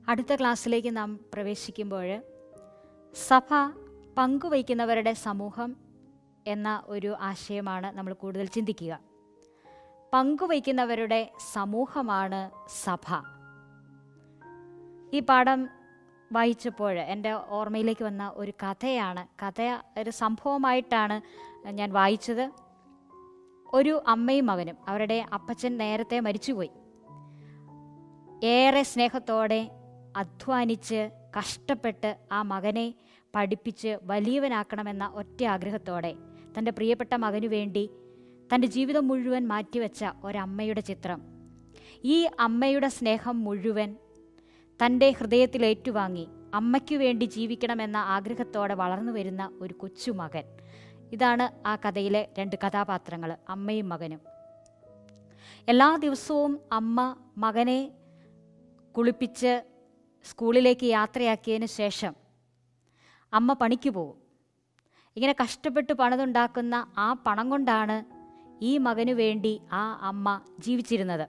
അടുത്ത ക്ലാസ്സിലേക്ക് നാം പ്രവേശിക്കുമ്പോൾ സഭ പങ്കുവയ്ക്കുന്നവരുടെ സമൂഹം എന്ന ഒരു ആശയമാണ് നമ്മൾ കൂടുതൽ ചിന്തിക്കുക പങ്കുവയ്ക്കുന്നവരുടെ സമൂഹമാണ് സഭ ഈ പാഠം വായിച്ചപ്പോൾ എൻ്റെ ഓർമ്മയിലേക്ക് വന്ന ഒരു കഥയാണ് കഥ ഒരു സംഭവമായിട്ടാണ് ഞാൻ വായിച്ചത് ഒരു അമ്മയും മകനും അവരുടെ അപ്പച്ചൻ നേരത്തെ മരിച്ചുപോയി ഏറെ സ്നേഹത്തോടെ അധ്വാനിച്ച് കഷ്ടപ്പെട്ട് ആ മകനെ പഠിപ്പിച്ച് വലിയവനാക്കണമെന്ന ഒറ്റ ആഗ്രഹത്തോടെ തൻ്റെ പ്രിയപ്പെട്ട മകനു വേണ്ടി തൻ്റെ ജീവിതം മുഴുവൻ മാറ്റിവെച്ച ഒരമ്മയുടെ ചിത്രം ഈ അമ്മയുടെ സ്നേഹം മുഴുവൻ തൻ്റെ ഹൃദയത്തിൽ ഏറ്റുവാങ്ങി അമ്മയ്ക്കു വേണ്ടി ജീവിക്കണമെന്ന ആഗ്രഹത്തോടെ വളർന്നു വരുന്ന ഒരു കൊച്ചുമകൻ ഇതാണ് ആ കഥയിലെ രണ്ട് കഥാപാത്രങ്ങൾ അമ്മയും മകനും എല്ലാ ദിവസവും അമ്മ മകനെ കുളിപ്പിച്ച് സ്കൂളിലേക്ക് യാത്രയാക്കിയതിന് ശേഷം അമ്മ പണിക്ക് പോകും ഇങ്ങനെ കഷ്ടപ്പെട്ട് പണിതുണ്ടാക്കുന്ന ആ പണം കൊണ്ടാണ് ഈ മകനു വേണ്ടി ആ അമ്മ ജീവിച്ചിരുന്നത്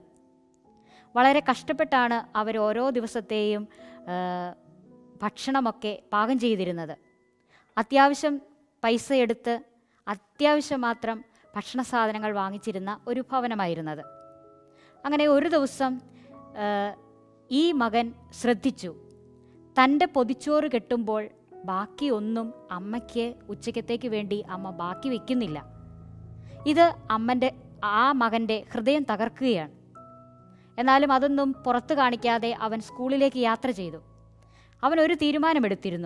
വളരെ കഷ്ടപ്പെട്ടാണ് അവർ ഓരോ ദിവസത്തെയും ആ, ഭക്ഷണമൊക്കെ പാകം ചെയ്തിരുന്നത് അത്യാവശ്യം പൈസ എടുത്ത് അത്യാവശ്യം മാത്രം ഭക്ഷണ സാധനങ്ങൾ വാങ്ങിച്ചിരുന്ന ഒരു ഭവനമായിരുന്നത് അങ്ങനെ ഒരു ദിവസം ആ, ഈ മകൻ ശ്രദ്ധിച്ചു തൻ്റെ പൊതിച്ചോറ് കെട്ടുമ്പോൾ ബാക്കിയൊന്നും അമ്മയ്ക്ക് ഉച്ചക്കത്തേക്ക് വേണ്ടി അമ്മ ബാക്കി വയ്ക്കുന്നില്ല ഇത് അമ്മൻ്റെ ആ മകൻ്റെ ഹൃദയം തകർക്കുകയാണ് എന്നാലും അതൊന്നും പുറത്തു കാണിക്കാതെ അവൻ സ്കൂളിലേക്ക് യാത്ര ചെയ്തു അവൻ ഒരു തീരുമാനമെടുത്തിരുന്നു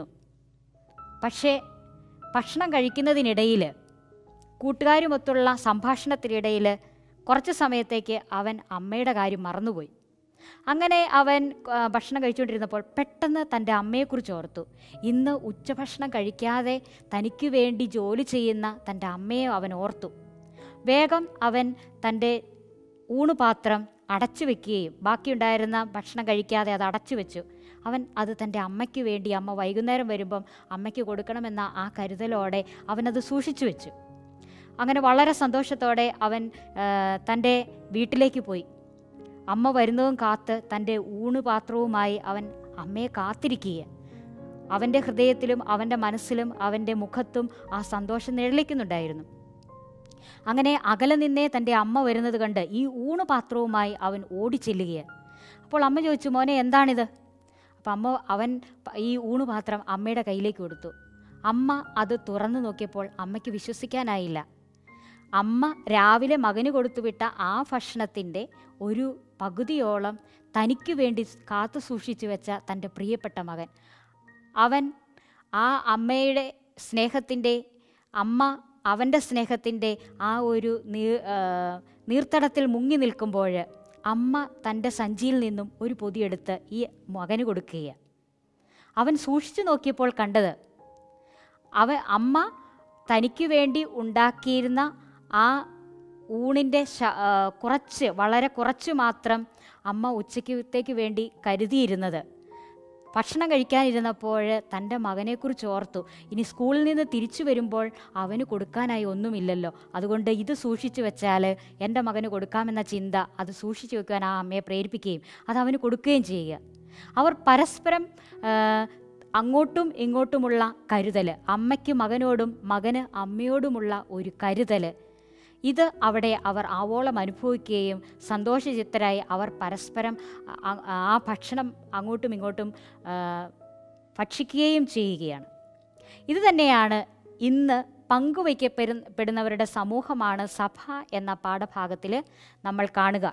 പക്ഷേ ഭക്ഷണം കഴിക്കുന്നതിനിടയിൽ കൂട്ടുകാരുമൊത്തുള്ള സംഭാഷണത്തിനിടയിൽ കുറച്ച് സമയത്തേക്ക് അവൻ അമ്മയുടെ കാര്യം മറന്നുപോയി അങ്ങനെ അവൻ ആ, ഭക്ഷണം കഴിച്ചുകൊണ്ടിരുന്നപ്പോൾ പെട്ടെന്ന് തൻ്റെ അമ്മയെക്കുറിച്ച് ഓർത്തു ഇന്ന് ഉച്ചഭക്ഷണം കഴിക്കാതെ തനിക്ക് വേണ്ടി ജോലി ചെയ്യുന്ന തൻ്റെ അമ്മയെ അവൻ ഓർത്തു വേഗം അവൻ തൻ്റെ ഊണുപാത്രം അടച്ചു വെക്കുകയും ബാക്കിയുണ്ടായിരുന്ന ഭക്ഷണം കഴിക്കാതെ അത് അടച്ചു വെച്ചു അവൻ അത് തൻ്റെ അമ്മയ്ക്ക് വേണ്ടി അമ്മ വൈകുന്നേരം വരുമ്പം അമ്മയ്ക്ക് കൊടുക്കണമെന്ന ആ കരുതലോടെ അവനത് സൂക്ഷിച്ചു വെച്ചു അങ്ങനെ വളരെ സന്തോഷത്തോടെ അവൻ ആ, തൻ്റെ വീട്ടിലേക്ക് പോയി അമ്മ വരുന്നതും കാത്ത് തൻ്റെ ഊണുപാത്രവുമായി അവൻ അമ്മയെ കാത്തിരിക്കുക അവൻ്റെ ഹൃദയത്തിലും അവൻ്റെ മനസ്സിലും അവൻ്റെ മുഖത്തും ആ സന്തോഷം നിഴലിക്കുന്നുണ്ടായിരുന്നു അങ്ങനെ അകലെ നിന്നേ തൻ്റെ അമ്മ വരുന്നത് കണ്ട് ഈ ഊണുപാത്രവുമായി അവൻ ഓടിച്ചെല്ലുകയാണ് അപ്പോൾ അമ്മ ചോദിച്ചു മോനെ എന്താണിത് അപ്പം അമ്മ അവൻ പ- ഈ ഊണുപാത്രം അമ്മയുടെ കയ്യിലേക്ക് കൊടുത്തു അമ്മ അത് തുറന്നു നോക്കിയപ്പോൾ അമ്മയ്ക്ക് വിശ്വസിക്കാനായില്ല അമ്മ രാവിലെ മകന് കൊടുത്തുവിട്ട ആ ഭക്ഷണത്തിൻ്റെ ഒരു പകുതിയോളം തനിക്ക് വേണ്ടി കാത്തു സൂക്ഷിച്ചു വെച്ച തൻ്റെ പ്രിയപ്പെട്ട മകൻ അവൻ ആ അമ്മയുടെ സ്നേഹത്തിൻ്റെ അമ്മ അവൻ്റെ സ്നേഹത്തിൻ്റെ ആ ഒരു നീ ആ, നീർത്തടത്തിൽ മുങ്ങി നിൽക്കുമ്പോൾ അമ്മ തൻ്റെ സഞ്ചിയിൽ നിന്നും ഒരു പൊതിയെടുത്ത് ഈ മകന് കൊടുക്കുകയാണ് അവൻ സൂക്ഷിച്ചു നോക്കിയപ്പോൾ കണ്ടത് അവ അമ്മ തനിക്ക് വേണ്ടി ഉണ്ടാക്കിയിരുന്ന ആ ഊണിൻ്റെ ശ ആ, കുറച്ച് വളരെ കുറച്ച് മാത്രം അമ്മ ഉച്ചയ്ക്കത്തേക്ക് വേണ്ടി കരുതിയിരുന്നത് ഭക്ഷണം കഴിക്കാനിരുന്നപ്പോൾ തൻ്റെ മകനെക്കുറിച്ച് ഓർത്തു ഇനി സ്കൂളിൽ നിന്ന് തിരിച്ചു വരുമ്പോൾ അവന് കൊടുക്കാനായി ഒന്നുമില്ലല്ലോ അതുകൊണ്ട് ഇത് സൂക്ഷിച്ചു വെച്ചാൽ എൻ്റെ മകന് കൊടുക്കാമെന്ന ചിന്ത അത് സൂക്ഷിച്ചു വെക്കുവാൻ ആ അമ്മയെ പ്രേരിപ്പിക്കുകയും അത് അവന് കൊടുക്കുകയും ചെയ്യുക അവർ പരസ്പരം ആ, അങ്ങോട്ടും ഇങ്ങോട്ടുമുള്ള കരുതൽ അമ്മയ്ക്ക് മകനോടും മകന് അമ്മയോടുമുള്ള ഒരു കരുതൽ ഇത് അവിടെ അവർ ആവോളം അനുഭവിക്കുകയും സന്തോഷചിത്തരായി അവർ പരസ്പരം ആ- ആ ഭക്ഷണം അങ്ങോട്ടും ഇങ്ങോട്ടും ആ, ഭക്ഷിക്കുകയും ചെയ്യുകയാണ് ഇത് തന്നെയാണ് ഇന്ന് പങ്കുവയ്ക്കപ്പെടുന്ന പെടുന്നവരുടെ സമൂഹമാണ് സഭ എന്ന പാഠഭാഗത്തിൽ നമ്മൾ കാണുക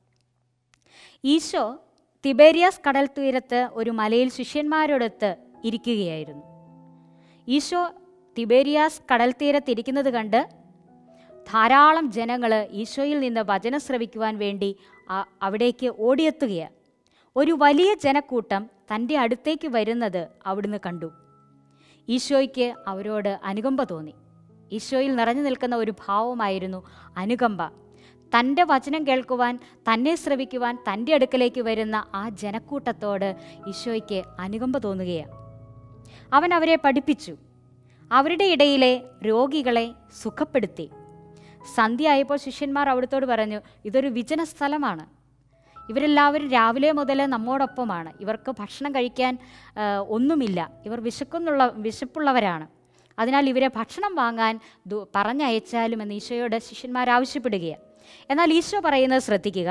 ഈശോ തിബേരിയാസ് കടൽ തീരത്ത് ഒരു മലയിൽ ശിഷ്യന്മാരോടൊത്ത് ഇരിക്കുകയായിരുന്നു ഈശോ തിബേരിയാസ് കടൽ തീരത്തിരിക്കുന്നത് കണ്ട് ധാരാളം ജനങ്ങൾ ഈശോയിൽ നിന്ന് വചനം ശ്രവിക്കുവാൻ വേണ്ടി അ- അവിടേക്ക് ഓടിയെത്തുകയാണ് ഒരു വലിയ ജനക്കൂട്ടം തൻ്റെ അടുത്തേക്ക് വരുന്നത് അവിടുന്ന് കണ്ടു ഈശോയ്ക്ക് അവരോട് അനുകമ്പ തോന്നി ഈശോയിൽ നിറഞ്ഞു നിൽക്കുന്ന ഒരു ഭാവമായിരുന്നു അനുകമ്പ തൻ്റെ വചനം കേൾക്കുവാൻ തന്നെ ശ്രവിക്കുവാൻ തൻ്റെ അടുക്കലേക്ക് വരുന്ന ആ ജനക്കൂട്ടത്തോട് ഈശോയ്ക്ക് അനുകമ്പ തോന്നുകയാണ് അവൻ അവരെ പഠിപ്പിച്ചു അവരുടെ ഇടയിലെ രോഗികളെ സുഖപ്പെടുത്തി സന്ധ്യ ആയപ്പോൾ ശിഷ്യന്മാർ അവിടുത്തോട് പറഞ്ഞു ഇതൊരു വിജന സ്ഥലമാണ് ഇവരെല്ലാവരും രാവിലെ മുതൽ നമ്മോടൊപ്പമാണ് ഇവർക്ക് ഭക്ഷണം കഴിക്കാൻ ആ, ഒന്നുമില്ല ഇവർ വിശക്കുന്നുള്ള വിശപ്പുള്ളവരാണ് അതിനാൽ ഇവരെ ഭക്ഷണം വാങ്ങാൻ ദു- പറഞ്ഞയച്ചാലും എന്ന് ഈശോയോട് ശിഷ്യന്മാർ ആവശ്യപ്പെടുകയാണ് എന്നാൽ ഈശോ പറയുന്നത് ശ്രദ്ധിക്കുക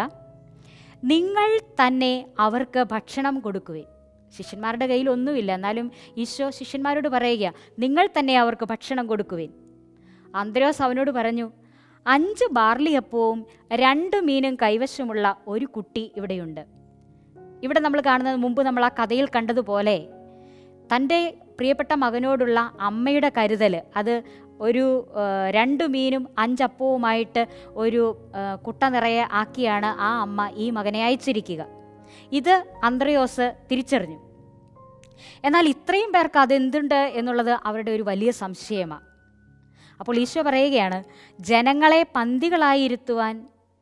നിങ്ങൾ തന്നെ അവർക്ക് ഭക്ഷണം കൊടുക്കുവേ ശിഷ്യന്മാരുടെ കയ്യിൽ ഒന്നുമില്ല എന്നാലും ഈശോ ശിഷ്യന്മാരോട് പറയുക നിങ്ങൾ തന്നെ അവർക്ക് ഭക്ഷണം കൊടുക്കുവേൻ അന്ത്രയോസ് അവനോട് പറഞ്ഞു അഞ്ച് ബാർലിയപ്പവും രണ്ട് മീനും കൈവശമുള്ള ഒരു കുട്ടി ഇവിടെയുണ്ട് ഇവിടെ നമ്മൾ കാണുന്നത് മുമ്പ് നമ്മൾ ആ കഥയിൽ കണ്ടതുപോലെ തൻ്റെ പ്രിയപ്പെട്ട മകനോടുള്ള അമ്മയുടെ കരുതൽ അത് ഒരു ആ, രണ്ട് മീനും അഞ്ചപ്പവുമായിട്ട് ഒരു ആ, കുട്ട നിറയെ ആക്കിയാണ് ആ അമ്മ ഈ മകനെ അയച്ചിരിക്കുക ഇത് അന്ത്രയോസ് തിരിച്ചറിഞ്ഞു എന്നാൽ ഇത്രയും പേർക്ക് അതെന്തുണ്ട് എന്നുള്ളത് അവരുടെ ഒരു വലിയ സംശയമാണ് അപ്പോൾ ഈശോ പറയുകയാണ് ജനങ്ങളെ പന്തികളായി ഇരുത്തുവാൻ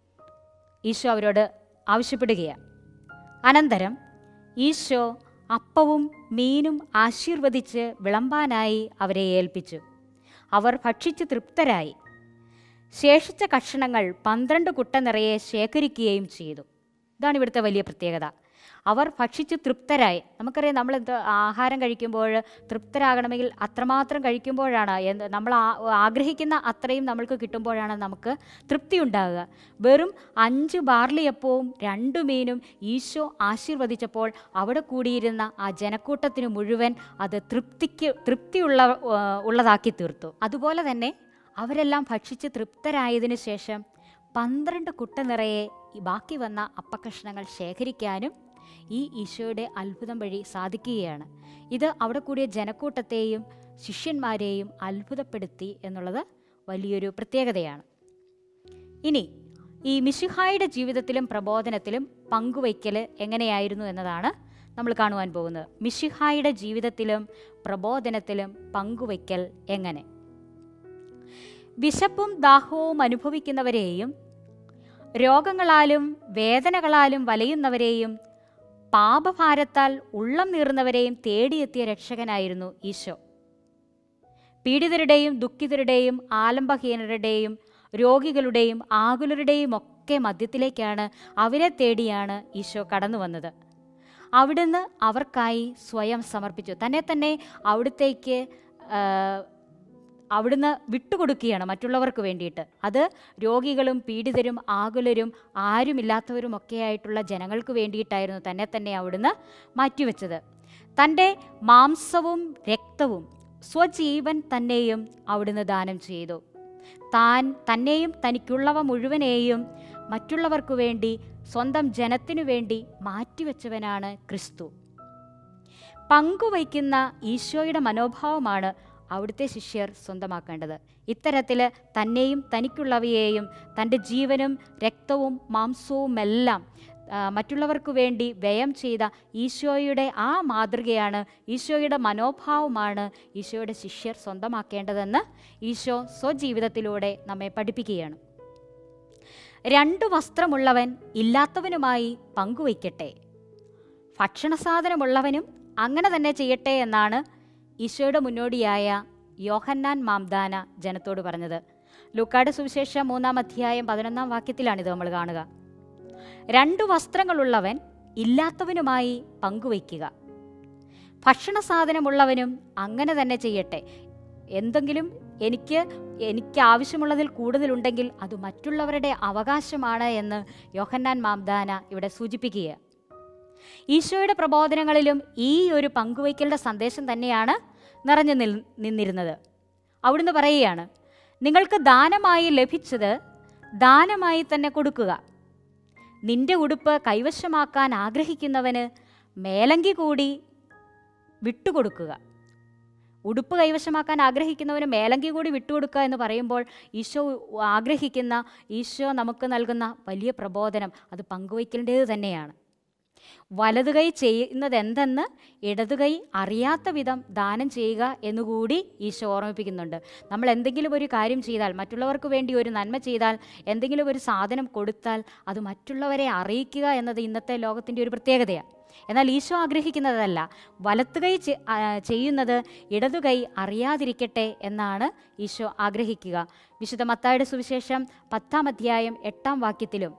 ഈശോ അവരോട് ആവശ്യപ്പെടുകയാണ് അനന്തരം ഈശോ അപ്പവും മീനും ആശീർവദിച്ച് വിളമ്പാനായി അവരെ ഏൽപ്പിച്ചു അവർ ഭക്ഷിച്ച് തൃപ്തരായി ശേഷിച്ച കഷണങ്ങൾ പന്ത്രണ്ട് കുട്ട നിറയെ ശേഖരിക്കുകയും ചെയ്തു ഇതാണ് ഇവിടുത്തെ വലിയ പ്രത്യേകത അവർ ഭക്ഷിച്ച് തൃപ്തരായി നമുക്കറിയാം നമ്മൾ എന്ത് ആഹാരം കഴിക്കുമ്പോൾ തൃപ്തരാകണമെങ്കിൽ അത്രമാത്രം കഴിക്കുമ്പോഴാണ് എന്ത് നമ്മൾ ആ- ആഗ്രഹിക്കുന്ന അത്രയും നമ്മൾക്ക് കിട്ടുമ്പോഴാണ് നമുക്ക് തൃപ്തി ഉണ്ടാകുക വെറും അഞ്ച് ബാർലിയപ്പവും രണ്ടു മീനും ഈശോ ആശീർവദിച്ചപ്പോൾ അവിടെ കൂടിയിരുന്ന ആ ജനക്കൂട്ടത്തിന് മുഴുവൻ അത് തൃപ്തിക്ക് തൃപ്തിയുള്ള ആ, ഉള്ളതാക്കി തീർത്തു അതുപോലെ തന്നെ അവരെല്ലാം ഭക്ഷിച്ച് തൃപ്തരായതിനു ശേഷം പന്ത്രണ്ട് കുട്ട നിറയെ ഈ ബാക്കി വന്ന അപ്പക്കഷ്ണങ്ങൾ ശേഖരിക്കാനും ഈ ഈശോയുടെ അത്ഭുതം വഴി സാധിക്കുകയാണ് ഇത് അവിടെ കൂടിയ ജനക്കൂട്ടത്തെയും ശിഷ്യന്മാരെയും അത്ഭുതപ്പെടുത്തി എന്നുള്ളത് വലിയൊരു പ്രത്യേകതയാണ് ഇനി ഈ മിശിഹായുടെ ജീവിതത്തിലും പ്രബോധനത്തിലും പങ്കുവയ്ക്കൽ എങ്ങനെയായിരുന്നു എന്നതാണ് നമ്മൾ കാണുവാൻ പോകുന്നത് മിശിഹായുടെ ജീവിതത്തിലും പ്രബോധനത്തിലും പങ്കുവയ്ക്കൽ എങ്ങനെ വിശപ്പും ദാഹവും അനുഭവിക്കുന്നവരെയും രോഗങ്ങളാലും വേദനകളാലും വലയുന്നവരെയും പാപഭാരത്താൽ ഉള്ളം നീറുന്നവരെയും തേടിയെത്തിയ രക്ഷകനായിരുന്നു ഈശോ പീഡിതരുടെയും ദുഃഖിതരുടെയും ആലംബഹീനരുടെയും രോഗികളുടെയും ആകുലരുടെയും ഒക്കെ മധ്യത്തിലേക്കാണ് അവരെ തേടിയാണ് ഈശോ കടന്നു വന്നത് അവിടുന്ന് അവർക്കായി സ്വയം സമർപ്പിച്ചു തന്നെ തന്നെ അവിടുത്തേക്ക് ആ, അവിടുന്ന് വിട്ടുകൊടുക്കുകയാണ് മറ്റുള്ളവർക്ക് വേണ്ടിയിട്ട് അത് രോഗികളും പീഡിതരും ആകുലരും ആരുമില്ലാത്തവരും ഒക്കെ ആയിട്ടുള്ള ജനങ്ങൾക്ക് വേണ്ടിയിട്ടായിരുന്നു തന്നെ തന്നെ അവിടുന്ന് മാറ്റിവെച്ചത് തൻ്റെ മാംസവും രക്തവും സ്വജീവൻ തന്നെയും അവിടുന്ന് ദാനം ചെയ്തു താൻ തന്നെയും തനിക്കുള്ളവ മുഴുവനെയും മറ്റുള്ളവർക്കു വേണ്ടി സ്വന്തം ജനത്തിനു വേണ്ടി മാറ്റിവെച്ചവനാണ് ക്രിസ്തു പങ്കുവയ്ക്കുന്ന ഈശോയുടെ മനോഭാവമാണ് അവിടുത്തെ ശിഷ്യർ സ്വന്തമാക്കേണ്ടത് ഇത്തരത്തിൽ തന്നെയും തനിക്കുള്ളവയെയും തൻ്റെ ജീവനും രക്തവും മാംസവുമെല്ലാം ആ, മറ്റുള്ളവർക്ക് വേണ്ടി വ്യയം ചെയ്ത ഈശോയുടെ ആ മാതൃകയാണ് ഈശോയുടെ മനോഭാവമാണ് ഈശോയുടെ ശിഷ്യർ സ്വന്തമാക്കേണ്ടതെന്ന് ഈശോ സ്വജീവിതത്തിലൂടെ നമ്മെ പഠിപ്പിക്കുകയാണ് രണ്ടു വസ്ത്രമുള്ളവൻ ഇല്ലാത്തവനുമായി പങ്കുവയ്ക്കട്ടെ ഭക്ഷണ സാധനമുള്ളവനും അങ്ങനെ തന്നെ ചെയ്യട്ടെ എന്നാണ് ഈശോയുടെ മുന്നോടിയായ യോഹന്നാൻ മാംദാന ജനത്തോട് പറഞ്ഞത് ലൂക്കാട് സുവിശേഷം മൂന്നാം അധ്യായം പതിനൊന്നാം വാക്യത്തിലാണിത് നമ്മൾ കാണുക രണ്ടു വസ്ത്രങ്ങളുള്ളവൻ ഇല്ലാത്തവനുമായി പങ്കുവയ്ക്കുക ഭക്ഷണ സാധനമുള്ളവനും അങ്ങനെ തന്നെ ചെയ്യട്ടെ എന്തെങ്കിലും എനിക്ക് എനിക്ക് ആവശ്യമുള്ളതിൽ കൂടുതലുണ്ടെങ്കിൽ അത് മറ്റുള്ളവരുടെ അവകാശമാണ് എന്ന് യോഹന്നാൻ മാംദാന ഇവിടെ സൂചിപ്പിക്കുക ഈശോയുടെ പ്രബോധനങ്ങളിലും ഈ ഒരു പങ്കുവയ്ക്കലിൻ്റെ സന്ദേശം തന്നെയാണ് നിറഞ്ഞു നിൽ നിന്നിരുന്നത് അവിടുന്ന് പറയുകയാണ് നിങ്ങൾക്ക് ദാനമായി ലഭിച്ചത് ദാനമായി തന്നെ കൊടുക്കുക നിന്റെ ഉടുപ്പ് കൈവശമാക്കാൻ ആഗ്രഹിക്കുന്നവന് മേലങ്കി കൂടി വിട്ടുകൊടുക്കുക ഉടുപ്പ് കൈവശമാക്കാൻ ആഗ്രഹിക്കുന്നവന് മേലങ്കി കൂടി വിട്ടുകൊടുക്കുക എന്ന് പറയുമ്പോൾ ഈശോ ആഗ്രഹിക്കുന്ന ഈശോ നമുക്ക് നൽകുന്ന വലിയ പ്രബോധനം അത് പങ്കുവയ്ക്കേണ്ടത് തന്നെയാണ് വലതുകൈ ചെയ്യുന്നത് എന്തെന്ന് ഇടതുകൈ അറിയാത്ത വിധം ദാനം ചെയ്യുക എന്നുകൂടി ഈശോ ഓർമ്മിപ്പിക്കുന്നുണ്ട് നമ്മൾ എന്തെങ്കിലും ഒരു കാര്യം ചെയ്താൽ മറ്റുള്ളവർക്ക് വേണ്ടി ഒരു നന്മ ചെയ്താൽ എന്തെങ്കിലും ഒരു സാധനം കൊടുത്താൽ അത് മറ്റുള്ളവരെ അറിയിക്കുക എന്നത് ഇന്നത്തെ ലോകത്തിൻ്റെ ഒരു പ്രത്യേകതയാണ് എന്നാൽ ഈശോ ആഗ്രഹിക്കുന്നതല്ല വലത്തുകൈ ചെ- ആ, ചെയ്യുന്നത് ഇടതുകൈ അറിയാതിരിക്കട്ടെ എന്നാണ് ഈശോ ആഗ്രഹിക്കുക വിശുദ്ധ മത്തായുടെ സുവിശേഷം പത്താം അധ്യായം എട്ടാം വാക്യത്തിലും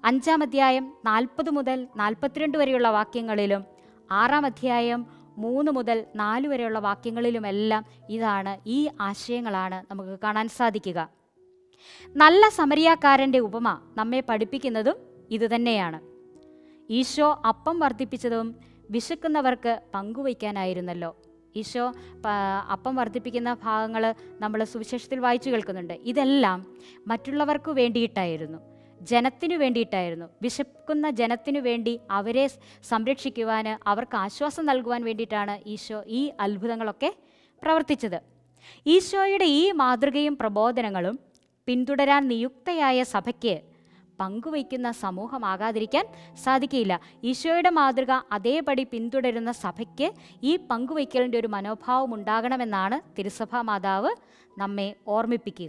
അഞ്ചാം അധ്യായം നാൽപ്പത് മുതൽ നാൽപ്പത്തിരണ്ട് വരെയുള്ള വാക്യങ്ങളിലും ആറാം അധ്യായം മൂന്ന് മുതൽ നാല് വരെയുള്ള വാക്യങ്ങളിലുമെല്ലാം ഇതാണ് ഈ ആശയങ്ങളാണ് നമുക്ക് കാണാൻ സാധിക്കുക നല്ല സമരിയാക്കാരൻ്റെ ഉപമ നമ്മെ പഠിപ്പിക്കുന്നതും ഇതുതന്നെയാണ് ഈശോ അപ്പം വർദ്ധിപ്പിച്ചതും വിശക്കുന്നവർക്ക് പങ്കുവയ്ക്കാനായിരുന്നല്ലോ ഈശോ പ- അപ്പം വർദ്ധിപ്പിക്കുന്ന ഭാഗങ്ങൾ നമ്മൾ സുവിശേഷത്തിൽ വായിച്ചു കേൾക്കുന്നുണ്ട് ഇതെല്ലാം മറ്റുള്ളവർക്ക് വേണ്ടിയിട്ടായിരുന്നു ജനത്തിനു വേണ്ടിയിട്ടായിരുന്നു വിശക്കുന്ന ജനത്തിനു വേണ്ടി അവരെ സംരക്ഷിക്കുവാൻ അവർക്ക് ആശ്വാസം നൽകുവാൻ വേണ്ടിയിട്ടാണ് ഈശോ ഈ അത്ഭുതങ്ങളൊക്കെ പ്രവർത്തിച്ചത് ഈശോയുടെ ഈ മാതൃകയും പ്രബോധനങ്ങളും പിന്തുടരാൻ നിയുക്തയായ സഭയ്ക്ക് പങ്കുവയ്ക്കുന്ന സമൂഹമാകാതിരിക്കാൻ സാധിക്കില്ല ഈശോയുടെ മാതൃക അതേപടി പിന്തുടരുന്ന സഭയ്ക്ക് ഈ പങ്കുവയ്ക്കലിൻ്റെ ഒരു മനോഭാവം ഉണ്ടാകണമെന്നാണ് തിരുസഭാ മാതാവ് നമ്മെ ഓർമ്മിപ്പിക്കുക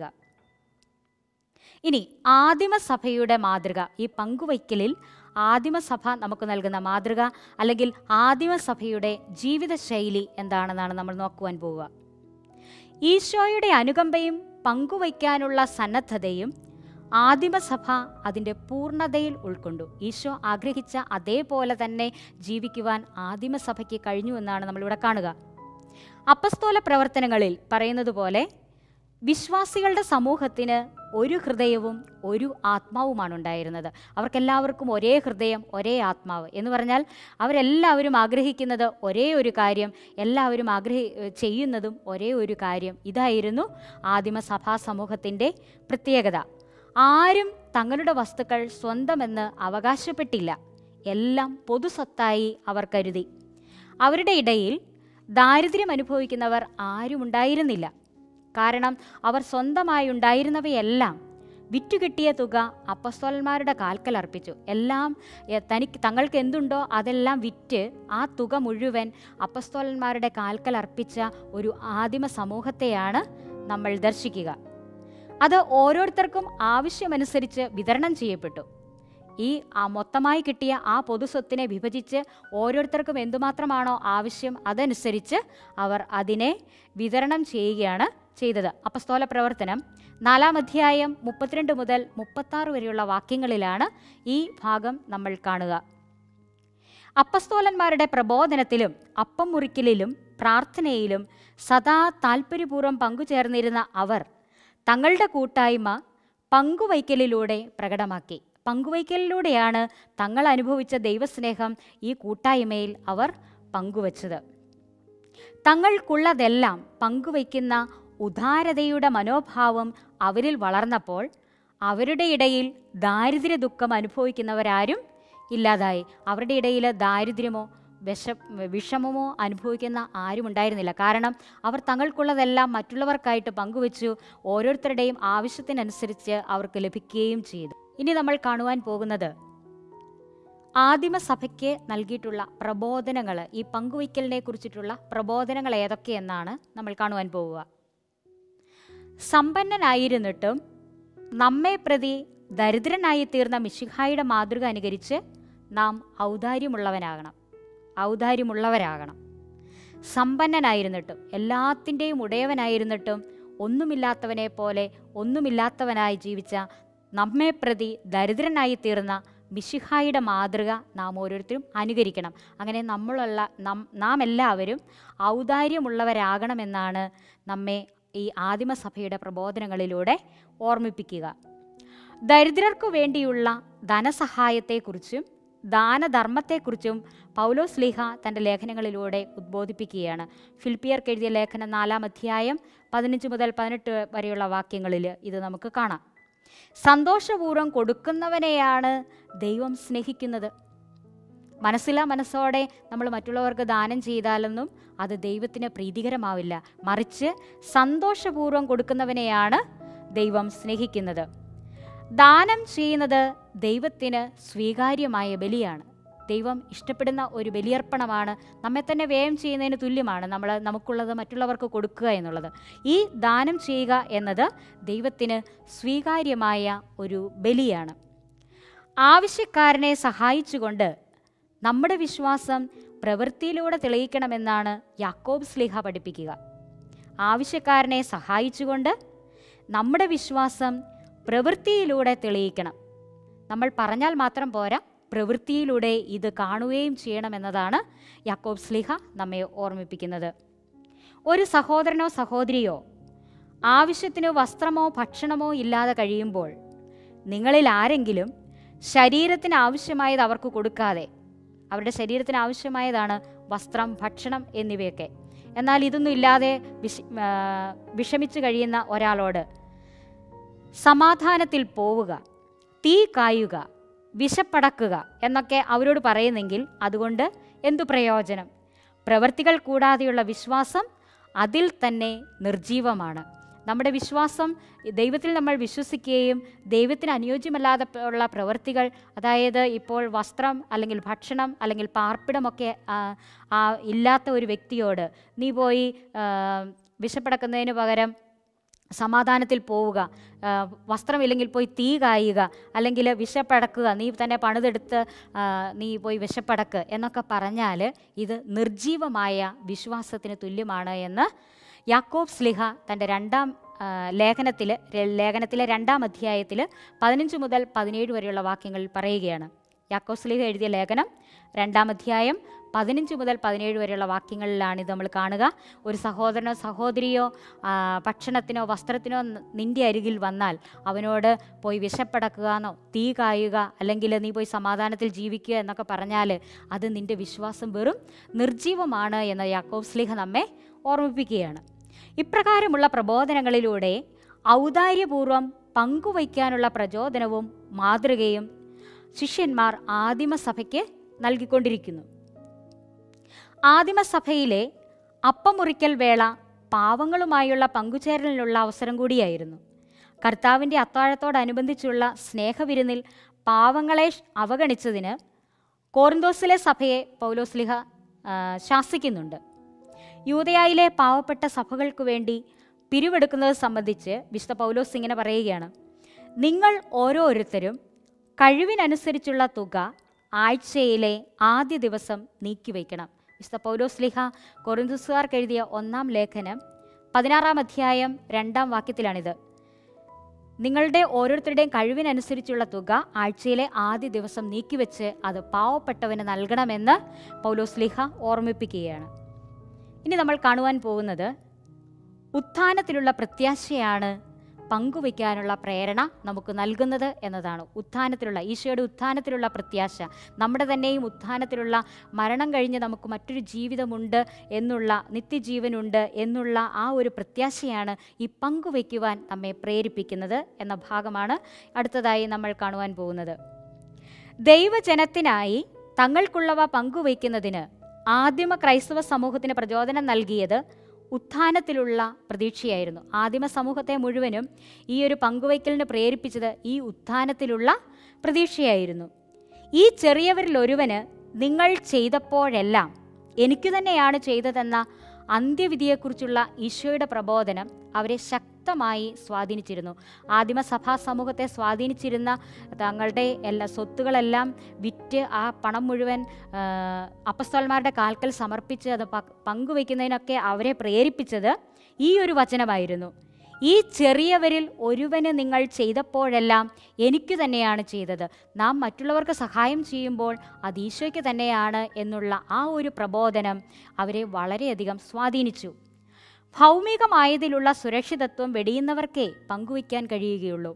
ഇനി ആദിമസഭയുടെ മാതൃക ഈ പങ്കുവയ്ക്കലിൽ ആദിമസഭ നമുക്ക് നൽകുന്ന മാതൃക അല്ലെങ്കിൽ ആദിമസഭയുടെ ജീവിതശൈലി എന്താണെന്നാണ് നമ്മൾ നോക്കുവാൻ പോവുക ഈശോയുടെ അനുകമ്പയും പങ്കുവയ്ക്കാനുള്ള സന്നദ്ധതയും ആദിമസഭ അതിൻ്റെ പൂർണ്ണതയിൽ ഉൾക്കൊണ്ടു ഈശോ ആഗ്രഹിച്ച അതേപോലെ തന്നെ ജീവിക്കുവാൻ ആദിമസഭയ്ക്ക് കഴിഞ്ഞു എന്നാണ് നമ്മളിവിടെ കാണുക അപ്പസ്തോല പ്രവർത്തനങ്ങളിൽ പറയുന്നത് പോലെ വിശ്വാസികളുടെ സമൂഹത്തിന് ഒരു ഹൃദയവും ഒരു ആത്മാവുമാണ് ഉണ്ടായിരുന്നത് അവർക്കെല്ലാവർക്കും ഒരേ ഹൃദയം ഒരേ ആത്മാവ് എന്ന് പറഞ്ഞാൽ അവരെല്ലാവരും ആഗ്രഹിക്കുന്നത് ഒരേ ഒരു കാര്യം എല്ലാവരും ആഗ്രഹി ചെയ്യുന്നതും ഒരേ ഒരു കാര്യം ഇതായിരുന്നു ആദിമസഭാ സമൂഹത്തിൻ്റെ പ്രത്യേകത ആരും തങ്ങളുടെ വസ്തുക്കൾ സ്വന്തമെന്ന് അവകാശപ്പെട്ടില്ല എല്ലാം പൊതുസ്വത്തായി അവർ കരുതി അവരുടെ ഇടയിൽ ദാരിദ്ര്യം അനുഭവിക്കുന്നവർ ആരും ഉണ്ടായിരുന്നില്ല കാരണം അവർ സ്വന്തമായി ഉണ്ടായിരുന്നവയെല്ലാം വിറ്റുകിട്ടിയ തുക അപ്പസ്തോലന്മാരുടെ കാൽക്കൽ അർപ്പിച്ചു എല്ലാം എ, തനിക്ക് തങ്ങൾക്ക് എന്തുണ്ടോ അതെല്ലാം വിറ്റ് ആ തുക മുഴുവൻ അപ്പസ്തോലന്മാരുടെ കാൽക്കൽ അർപ്പിച്ച ഒരു ആദിമ സമൂഹത്തെയാണ് നമ്മൾ ദർശിക്കുക അത് ഓരോരുത്തർക്കും ആവശ്യമനുസരിച്ച് വിതരണം ചെയ്യപ്പെട്ടു ഈ ആ മൊത്തമായി കിട്ടിയ ആ പൊതുസ്വത്തിനെ വിഭജിച്ച് ഓരോരുത്തർക്കും എന്തുമാത്രമാണോ ആവശ്യം അതനുസരിച്ച് അവർ അതിനെ വിതരണം ചെയ്യുകയാണ് ചെയ്തത് അപ്പസ്തോല പ്രവർത്തനം നാലാം അധ്യായം മുപ്പത്തിരണ്ട് മുതൽ മുപ്പത്താറ് വരെയുള്ള വാക്യങ്ങളിലാണ് ഈ ഭാഗം നമ്മൾ കാണുക അപ്പസ്തോലന്മാരുടെ പ്രബോധനത്തിലും അപ്പം മുറിക്കലിലും പ്രാർത്ഥനയിലും സദാ താൽപ്പര്യപൂർവ്വം പങ്കുചേർന്നിരുന്ന അവർ തങ്ങളുടെ കൂട്ടായ്മ പങ്കുവയ്ക്കലിലൂടെ പ്രകടമാക്കി പങ്കുവയ്ക്കലിലൂടെയാണ് തങ്ങൾ അനുഭവിച്ച ദൈവസ്നേഹം ഈ കൂട്ടായ്മയിൽ അവർ പങ്കുവച്ചത് തങ്ങൾക്കുള്ളതെല്ലാം പങ്കുവയ്ക്കുന്ന ഉദാരതയുടെ മനോഭാവം അവരിൽ വളർന്നപ്പോൾ അവരുടെ ഇടയിൽ ദാരിദ്ര്യ ദുഃഖം അനുഭവിക്കുന്നവരാരും ഇല്ലാതായി അവരുടെ ഇടയിൽ ദാരിദ്ര്യമോ വിഷ വിഷമമോ അനുഭവിക്കുന്ന ആരും ഉണ്ടായിരുന്നില്ല കാരണം അവർ തങ്ങൾക്കുള്ളതെല്ലാം മറ്റുള്ളവർക്കായിട്ട് പങ്കുവച്ചു ഓരോരുത്തരുടെയും ആവശ്യത്തിനനുസരിച്ച് അവർക്ക് ലഭിക്കുകയും ചെയ്തു ഇനി നമ്മൾ കാണുവാൻ പോകുന്നത് ആദിമസഭയ്ക്ക് നൽകിയിട്ടുള്ള പ്രബോധനങ്ങൾ ഈ പങ്കുവയ്ക്കലിനെ കുറിച്ചിട്ടുള്ള പ്രബോധനങ്ങൾ ഏതൊക്കെയെന്നാണ് നമ്മൾ കാണുവാൻ പോവുക സമ്പന്നനായിരുന്നിട്ടും നമ്മെ പ്രതി ദരിദ്രനായി തീർന്ന മിശിഹായുടെ മാതൃക അനുകരിച്ച് നാം ഔദാര്യമുള്ളവനാകണം ഔദാര്യമുള്ളവരാകണം സമ്പന്നനായിരുന്നിട്ടും എല്ലാത്തിൻ്റെയും ഉടയവനായിരുന്നിട്ടും ഒന്നുമില്ലാത്തവനെ പോലെ ഒന്നുമില്ലാത്തവനായി ജീവിച്ച നമ്മെ പ്രതി ദരിദ്രനായി തീർന്ന മിശിഹായുടെ മാതൃക നാം ഓരോരുത്തരും അനുകരിക്കണം അങ്ങനെ നമ്മളുള്ള നം നാം എല്ലാവരും ഔദാര്യമുള്ളവരാകണമെന്നാണ് നമ്മെ ഈ ആദിമസഭയുടെ പ്രബോധനങ്ങളിലൂടെ ഓർമ്മിപ്പിക്കുക ദരിദ്രർക്കു വേണ്ടിയുള്ള ധനസഹായത്തെക്കുറിച്ചും ദാനധർമ്മത്തെക്കുറിച്ചും പൗലോസ് ലീഹ തൻ്റെ ലേഖനങ്ങളിലൂടെ ഉദ്ബോധിപ്പിക്കുകയാണ് ഫിലിപ്പിയർക്ക് എഴുതിയ ലേഖനം നാലാം അധ്യായം പതിനഞ്ച് മുതൽ പതിനെട്ട് വരെയുള്ള വാക്യങ്ങളിൽ ഇത് നമുക്ക് കാണാം സന്തോഷപൂർവ്വം കൊടുക്കുന്നവനെയാണ് ദൈവം സ്നേഹിക്കുന്നത് മനസ്സിലാ മനസ്സോടെ നമ്മൾ മറ്റുള്ളവർക്ക് ദാനം ചെയ്താലൊന്നും അത് ദൈവത്തിന് പ്രീതികരമാവില്ല മറിച്ച് സന്തോഷപൂർവ്വം കൊടുക്കുന്നവനെയാണ് ദൈവം സ്നേഹിക്കുന്നത് ദാനം ചെയ്യുന്നത് ദൈവത്തിന് സ്വീകാര്യമായ ബലിയാണ് ദൈവം ഇഷ്ടപ്പെടുന്ന ഒരു ബലിയർപ്പണമാണ് നമ്മെ തന്നെ വ്യയം ചെയ്യുന്നതിന് തുല്യമാണ് നമ്മൾ നമുക്കുള്ളത് മറ്റുള്ളവർക്ക് കൊടുക്കുക എന്നുള്ളത് ഈ ദാനം ചെയ്യുക എന്നത് ദൈവത്തിന് സ്വീകാര്യമായ ഒരു ബലിയാണ് ആവശ്യക്കാരനെ സഹായിച്ചുകൊണ്ട് നമ്മുടെ വിശ്വാസം പ്രവൃത്തിയിലൂടെ തെളിയിക്കണമെന്നാണ് യാക്കോബ് സ്ലിഹ പഠിപ്പിക്കുക ആവശ്യക്കാരനെ സഹായിച്ചുകൊണ്ട് നമ്മുടെ വിശ്വാസം പ്രവൃത്തിയിലൂടെ തെളിയിക്കണം നമ്മൾ പറഞ്ഞാൽ മാത്രം പോരാ പ്രവൃത്തിയിലൂടെ ഇത് കാണുകയും ചെയ്യണമെന്നതാണ് യാക്കോബ് സ്ലിഹ നമ്മെ ഓർമ്മിപ്പിക്കുന്നത് ഒരു സഹോദരനോ സഹോദരിയോ ആവശ്യത്തിന് വസ്ത്രമോ ഭക്ഷണമോ ഇല്ലാതെ കഴിയുമ്പോൾ നിങ്ങളിൽ ആരെങ്കിലും ശരീരത്തിന് ആവശ്യമായത് അവർക്ക് കൊടുക്കാതെ അവരുടെ ശരീരത്തിന് ആവശ്യമായതാണ് വസ്ത്രം ഭക്ഷണം എന്നിവയൊക്കെ എന്നാൽ ഇതൊന്നും ഇല്ലാതെ വിഷ ആ, വിഷമിച്ച് കഴിയുന്ന ഒരാളോട് സമാധാനത്തിൽ പോവുക തീ കായുക വിശപ്പടക്കുക എന്നൊക്കെ അവരോട് പറയുന്നെങ്കിൽ അതുകൊണ്ട് എന്തു പ്രയോജനം പ്രവർത്തികൾ കൂടാതെയുള്ള വിശ്വാസം അതിൽ തന്നെ നിർജീവമാണ് നമ്മുടെ വിശ്വാസം ദൈവത്തിൽ നമ്മൾ വിശ്വസിക്കുകയും ദൈവത്തിന് അനുയോജ്യമല്ലാതെ പ- ഉള്ള പ്രവൃത്തികൾ അതായത് ഇപ്പോൾ വസ്ത്രം അല്ലെങ്കിൽ ഭക്ഷണം അല്ലെങ്കിൽ പാർപ്പിടമൊക്കെ ആ, ആ, ഇല്ലാത്ത ഒരു വ്യക്തിയോട് നീ പോയി ആ, വിശപ്പടക്കുന്നതിന് പകരം സമാധാനത്തിൽ പോവുക ആ, വസ്ത്രമില്ലെങ്കിൽ പോയി തീ കായുക അല്ലെങ്കിൽ വിശപ്പടക്കുക നീ തന്നെ പണിതെടുത്ത് ആ, നീ പോയി വിശപ്പടക്ക് എന്നൊക്കെ പറഞ്ഞാൽ ഇത് നിർജീവമായ വിശ്വാസത്തിന് തുല്യമാണ് എന്ന് യാക്കോബ് സ്ലിഹ തൻ്റെ രണ്ടാം ലേഖനത്തിൽ ലേഖനത്തിലെ രണ്ടാം അധ്യായത്തിൽ പതിനഞ്ച് മുതൽ പതിനേഴ് വരെയുള്ള വാക്യങ്ങളിൽ പറയുകയാണ് യാക്കോബ് സ്ലിഹ എഴുതിയ ലേഖനം രണ്ടാം അധ്യായം പതിനഞ്ച് മുതൽ പതിനേഴ് വരെയുള്ള വാക്യങ്ങളിലാണ് ഇത് നമ്മൾ കാണുക ഒരു സഹോദരനോ സഹോദരിയോ ആ, ഭക്ഷണത്തിനോ വസ്ത്രത്തിനോ ന- നിന്റെ അരികിൽ വന്നാൽ അവനോട് പോയി വിശപ്പടക്കുക എന്നോ തീ കായുക അല്ലെങ്കിൽ നീ പോയി സമാധാനത്തിൽ ജീവിക്കുക എന്നൊക്കെ പറഞ്ഞാൽ അത് നിന്റെ വിശ്വാസം വെറും നിർജീവമാണ് എന്ന് യാക്കോബ് സ്ലിഹ നമ്മെ ഓർമ്മിപ്പിക്കുകയാണ് ഇപ്രകാരമുള്ള പ്രബോധനങ്ങളിലൂടെ ഔദാര്യപൂർവം പങ്കുവയ്ക്കാനുള്ള പ്രചോദനവും മാതൃകയും ശിഷ്യന്മാർ ആദിമസഭയ്ക്ക് നൽകിക്കൊണ്ടിരിക്കുന്നു ആദിമസഭയിലെ അപ്പമുറിക്കൽ വേള പാവങ്ങളുമായുള്ള പങ്കുചേരലിനുള്ള അവസരം കൂടിയായിരുന്നു കർത്താവിൻ്റെ അത്താഴത്തോടനുബന്ധിച്ചുള്ള സ്നേഹവിരുന്നിൽ പാവങ്ങളെ ഷ് അവഗണിച്ചതിന് കോറിന്തോസിലെ സഭയെ പൗലോസ്ലിഹ ആ, ശാസിക്കുന്നുണ്ട് യൂതയായിലെ പാവപ്പെട്ട സഭകൾക്ക് വേണ്ടി പിരിവെടുക്കുന്നത് സംബന്ധിച്ച് വിശുദ്ധ പൗലോസ് ഇങ്ങനെ പറയുകയാണ് നിങ്ങൾ ഓരോരുത്തരും കഴിവിനനുസരിച്ചുള്ള തുക ആഴ്ചയിലെ ആദ്യ ദിവസം നീക്കിവയ്ക്കണം വിശുദ്ധ പൗലോസ് ലിഹ കൊറിന്തുസുകാർക്ക് എഴുതിയ ഒന്നാം ലേഖനം പതിനാറാം അധ്യായം രണ്ടാം വാക്യത്തിലാണിത് നിങ്ങളുടെ ഓരോരുത്തരുടെയും കഴിവിനനുസരിച്ചുള്ള തുക ആഴ്ചയിലെ ആദ്യ ദിവസം നീക്കിവെച്ച് അത് പാവപ്പെട്ടവന് നൽകണമെന്ന് പൗലോസ് ലിഹ ഓർമ്മിപ്പിക്കുകയാണ് ഇനി നമ്മൾ കാണുവാൻ പോകുന്നത് ഉത്ഥാനത്തിലുള്ള പ്രത്യാശയാണ് പങ്കുവയ്ക്കാനുള്ള പ്രേരണ നമുക്ക് നൽകുന്നത് എന്നതാണ് ഉത്ഥാനത്തിലുള്ള ഈശോയുടെ ഉത്ഥാനത്തിലുള്ള പ്രത്യാശ നമ്മുടെ തന്നെയും ഉത്ഥാനത്തിലുള്ള മരണം കഴിഞ്ഞ് നമുക്ക് മറ്റൊരു ജീവിതമുണ്ട് എന്നുള്ള നിത്യജീവനുണ്ട് എന്നുള്ള ആ ഒരു പ്രത്യാശയാണ് ഈ പങ്കുവയ്ക്കുവാൻ നമ്മെ പ്രേരിപ്പിക്കുന്നത് എന്ന ഭാഗമാണ് അടുത്തതായി നമ്മൾ കാണുവാൻ പോകുന്നത് ദൈവജനത്തിനായി തങ്ങൾക്കുള്ളവ പങ്കുവയ്ക്കുന്നതിന് ആദിമ ക്രൈസ്തവ സമൂഹത്തിന് പ്രചോദനം നൽകിയത് ഉത്ഥാനത്തിലുള്ള പ്രതീക്ഷയായിരുന്നു ആദിമ സമൂഹത്തെ മുഴുവനും ഈ ഒരു പങ്കുവയ്ക്കലിന് പ്രേരിപ്പിച്ചത് ഈ ഉത്ഥാനത്തിലുള്ള പ്രതീക്ഷയായിരുന്നു ഈ ചെറിയവരിൽ ഒരുവന് നിങ്ങൾ ചെയ്തപ്പോഴെല്ലാം എനിക്ക് തന്നെയാണ് ചെയ്തതെന്ന അന്ത്യവിധിയെക്കുറിച്ചുള്ള ഈശോയുടെ പ്രബോധനം അവരെ ശക്തമായി സ്വാധീനിച്ചിരുന്നു ആദിമസഭാ സമൂഹത്തെ സ്വാധീനിച്ചിരുന്ന തങ്ങളുടെ എല്ലാ സ്വത്തുകളെല്ലാം വിറ്റ് ആ പണം മുഴുവൻ ആ, അപ്പസ്തോലന്മാരുടെ കാൽക്കൽ സമർപ്പിച്ച് അത് പ- പങ്കുവയ്ക്കുന്നതിനൊക്കെ അവരെ പ്രേരിപ്പിച്ചത് ഈ ഒരു വചനമായിരുന്നു ഈ ചെറിയവരിൽ ഒരുവന് നിങ്ങൾ ചെയ്തപ്പോഴെല്ലാം എനിക്ക് തന്നെയാണ് ചെയ്തത് നാം മറ്റുള്ളവർക്ക് സഹായം ചെയ്യുമ്പോൾ അത് ഈശോയ്ക്ക് തന്നെയാണ് എന്നുള്ള ആ ഒരു പ്രബോധനം അവരെ വളരെയധികം സ്വാധീനിച്ചു ഭൗമികമായതിലുള്ള സുരക്ഷിതത്വം വെടിയുന്നവർക്കേ പങ്കുവയ്ക്കാൻ കഴിയുകയുള്ളൂ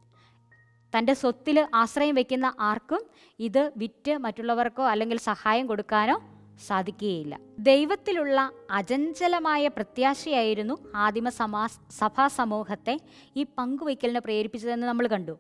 തൻ്റെ സ്വത്തിൽ ആശ്രയം വയ്ക്കുന്ന ആർക്കും ഇത് വിറ്റ് മറ്റുള്ളവർക്കോ അല്ലെങ്കിൽ സഹായം കൊടുക്കാനോ സാധിക്കുകയില്ല ദൈവത്തിലുള്ള അചഞ്ചലമായ പ്രത്യാശയായിരുന്നു ആദിമ സമാ സഭാ സമൂഹത്തെ ഈ പങ്കുവയ്ക്കലിന് പ്രേരിപ്പിച്ചതെന്ന് നമ്മൾ കണ്ടു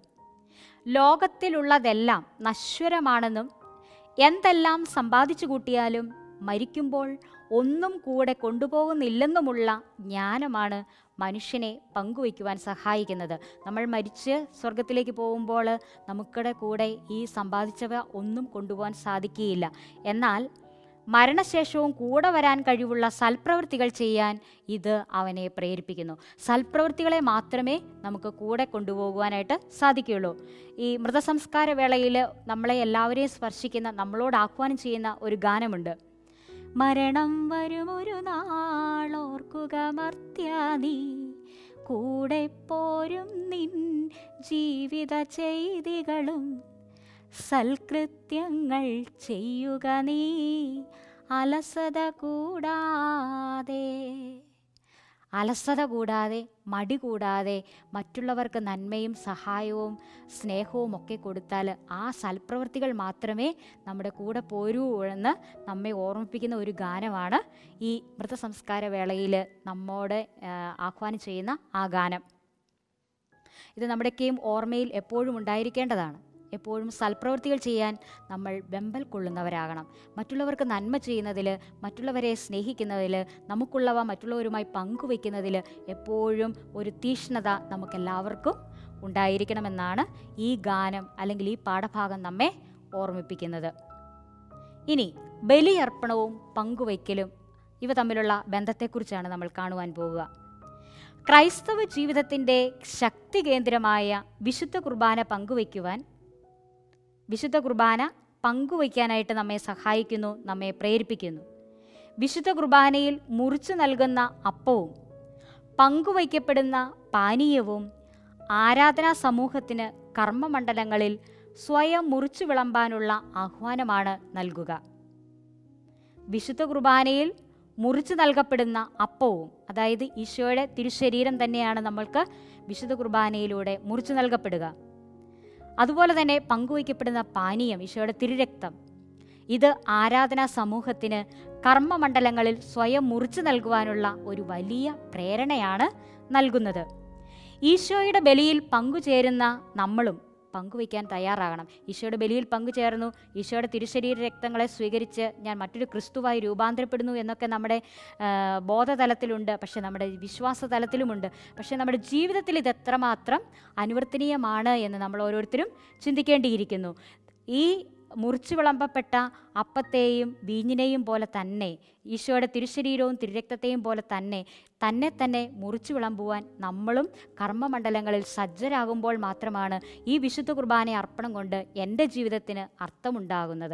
ലോകത്തിലുള്ളതെല്ലാം നശ്വരമാണെന്നും എന്തെല്ലാം സമ്പാദിച്ചു കൂട്ടിയാലും മരിക്കുമ്പോൾ ഒന്നും കൂടെ കൊണ്ടുപോകുന്നില്ലെന്നുമുള്ള ജ്ഞാനമാണ് മനുഷ്യനെ പങ്കുവയ്ക്കുവാൻ സഹായിക്കുന്നത് നമ്മൾ മരിച്ച് സ്വർഗത്തിലേക്ക് പോകുമ്പോൾ നമുക്കിടെ കൂടെ ഈ സമ്പാദിച്ചവ ഒന്നും കൊണ്ടുപോകാൻ സാധിക്കുകയില്ല എന്നാൽ മരണശേഷവും കൂടെ വരാൻ കഴിവുള്ള സൽപ്രവൃത്തികൾ ചെയ്യാൻ ഇത് അവനെ പ്രേരിപ്പിക്കുന്നു സൽപ്രവൃത്തികളെ മാത്രമേ നമുക്ക് കൂടെ കൊണ്ടുപോകുവാനായിട്ട് സാധിക്കുകയുള്ളൂ ഈ മൃതസംസ്കാര വേളയിൽ നമ്മളെ എല്ലാവരെയും സ്പർശിക്കുന്ന നമ്മളോട് ആഹ്വാനം ചെയ്യുന്ന ഒരു ഗാനമുണ്ട് മരണം വരുമൊരു നാളോർക്കുക മർത്യ നീ കൂടെ പോരും നിൻ ജീവിത ചെയ്തികളും സൽകൃത്യങ്ങൾ ചെയ്യുക നീ അലസത കൂടാതെ അലസത കൂടാതെ മടി കൂടാതെ മറ്റുള്ളവർക്ക് നന്മയും സഹായവും സ്നേഹവും ഒക്കെ കൊടുത്താൽ ആ സൽപ്രവൃത്തികൾ മാത്രമേ നമ്മുടെ കൂടെ പോരൂ എന്ന് നമ്മെ ഓർമ്മിപ്പിക്കുന്ന ഒരു ഗാനമാണ് ഈ മൃതസംസ്കാര വേളയിൽ നമ്മോട് ആ, ആഹ്വാനം ചെയ്യുന്ന ആ ഗാനം ഇത് നമ്മുടെയൊക്കെയും ഓർമ്മയിൽ എപ്പോഴും ഉണ്ടായിരിക്കേണ്ടതാണ് എപ്പോഴും സൽപ്രവൃത്തികൾ ചെയ്യാൻ നമ്മൾ വെമ്പൽ കൊള്ളുന്നവരാകണം മറ്റുള്ളവർക്ക് നന്മ ചെയ്യുന്നതിൽ മറ്റുള്ളവരെ സ്നേഹിക്കുന്നതിൽ നമുക്കുള്ളവ മറ്റുള്ളവരുമായി പങ്കുവയ്ക്കുന്നതിൽ എപ്പോഴും ഒരു തീഷ്ണത നമുക്കെല്ലാവർക്കും ഉണ്ടായിരിക്കണമെന്നാണ് ഈ ഗാനം അല്ലെങ്കിൽ ഈ പാഠഭാഗം നമ്മെ ഓർമ്മിപ്പിക്കുന്നത് ഇനി ബലിയർപ്പണവും പങ്കുവയ്ക്കലും ഇവ തമ്മിലുള്ള ബന്ധത്തെക്കുറിച്ചാണ് നമ്മൾ കാണുവാൻ പോവുക ക്രൈസ്തവ ജീവിതത്തിൻ്റെ ശക്തി കേന്ദ്രമായ വിശുദ്ധ കുർബാന പങ്കുവയ്ക്കുവാൻ വിശുദ്ധ കുർബാന പങ്കുവയ്ക്കാനായിട്ട് നമ്മെ സഹായിക്കുന്നു നമ്മെ പ്രേരിപ്പിക്കുന്നു വിശുദ്ധ കുർബാനയിൽ മുറിച്ചു നൽകുന്ന അപ്പവും പങ്കുവയ്ക്കപ്പെടുന്ന പാനീയവും ആരാധനാ സമൂഹത്തിന് കർമ്മമണ്ഡലങ്ങളിൽ സ്വയം മുറിച്ചു വിളമ്പാനുള്ള ആഹ്വാനമാണ് നൽകുക വിശുദ്ധ കുർബാനയിൽ മുറിച്ചു നൽകപ്പെടുന്ന അപ്പവും അതായത് ഈശോയുടെ തിരുശരീരം തന്നെയാണ് നമ്മൾക്ക് വിശുദ്ധ കുർബാനയിലൂടെ മുറിച്ചു നൽകപ്പെടുക അതുപോലെ തന്നെ പങ്കുവയ്ക്കപ്പെടുന്ന പാനീയം ഈശോയുടെ തിരുരക്തം ഇത് ആരാധനാ സമൂഹത്തിന് കർമ്മമണ്ഡലങ്ങളിൽ സ്വയം മുറിച്ചു നൽകുവാനുള്ള ഒരു വലിയ പ്രേരണയാണ് നൽകുന്നത് ഈശോയുടെ ബലിയിൽ പങ്കുചേരുന്ന നമ്മളും പങ്കുവയ്ക്കാൻ തയ്യാറാകണം ഈശോയുടെ ബലിയിൽ പങ്കുചേർന്നു ഈശോയുടെ തിരുശരീര രക്തങ്ങളെ സ്വീകരിച്ച് ഞാൻ മറ്റൊരു ക്രിസ്തുവായി രൂപാന്തരപ്പെടുന്നു എന്നൊക്കെ നമ്മുടെ ആ, ബോധതലത്തിലുണ്ട് പക്ഷേ നമ്മുടെ വിശ്വാസ തലത്തിലുമുണ്ട് പക്ഷേ നമ്മുടെ ജീവിതത്തിൽ ഇത് എത്രമാത്രം അനുവർത്തനീയമാണ് എന്ന് നമ്മൾ ഓരോരുത്തരും ചിന്തിക്കേണ്ടിയിരിക്കുന്നു ഈ മുറിച്ചു വിളമ്പപ്പെട്ട അപ്പത്തെയും വീഞ്ഞിനെയും പോലെ തന്നെ ഈശോയുടെ തിരുശരീരവും തിരുരക്തത്തെയും പോലെ തന്നെ തന്നെ തന്നെ മുറിച്ചു വിളമ്പുവാൻ നമ്മളും കർമ്മമണ്ഡലങ്ങളിൽ സജ്ജരാകുമ്പോൾ മാത്രമാണ് ഈ വിശുദ്ധ കുർബാന അർപ്പണം കൊണ്ട് എൻ്റെ ജീവിതത്തിന് അർത്ഥമുണ്ടാകുന്നത്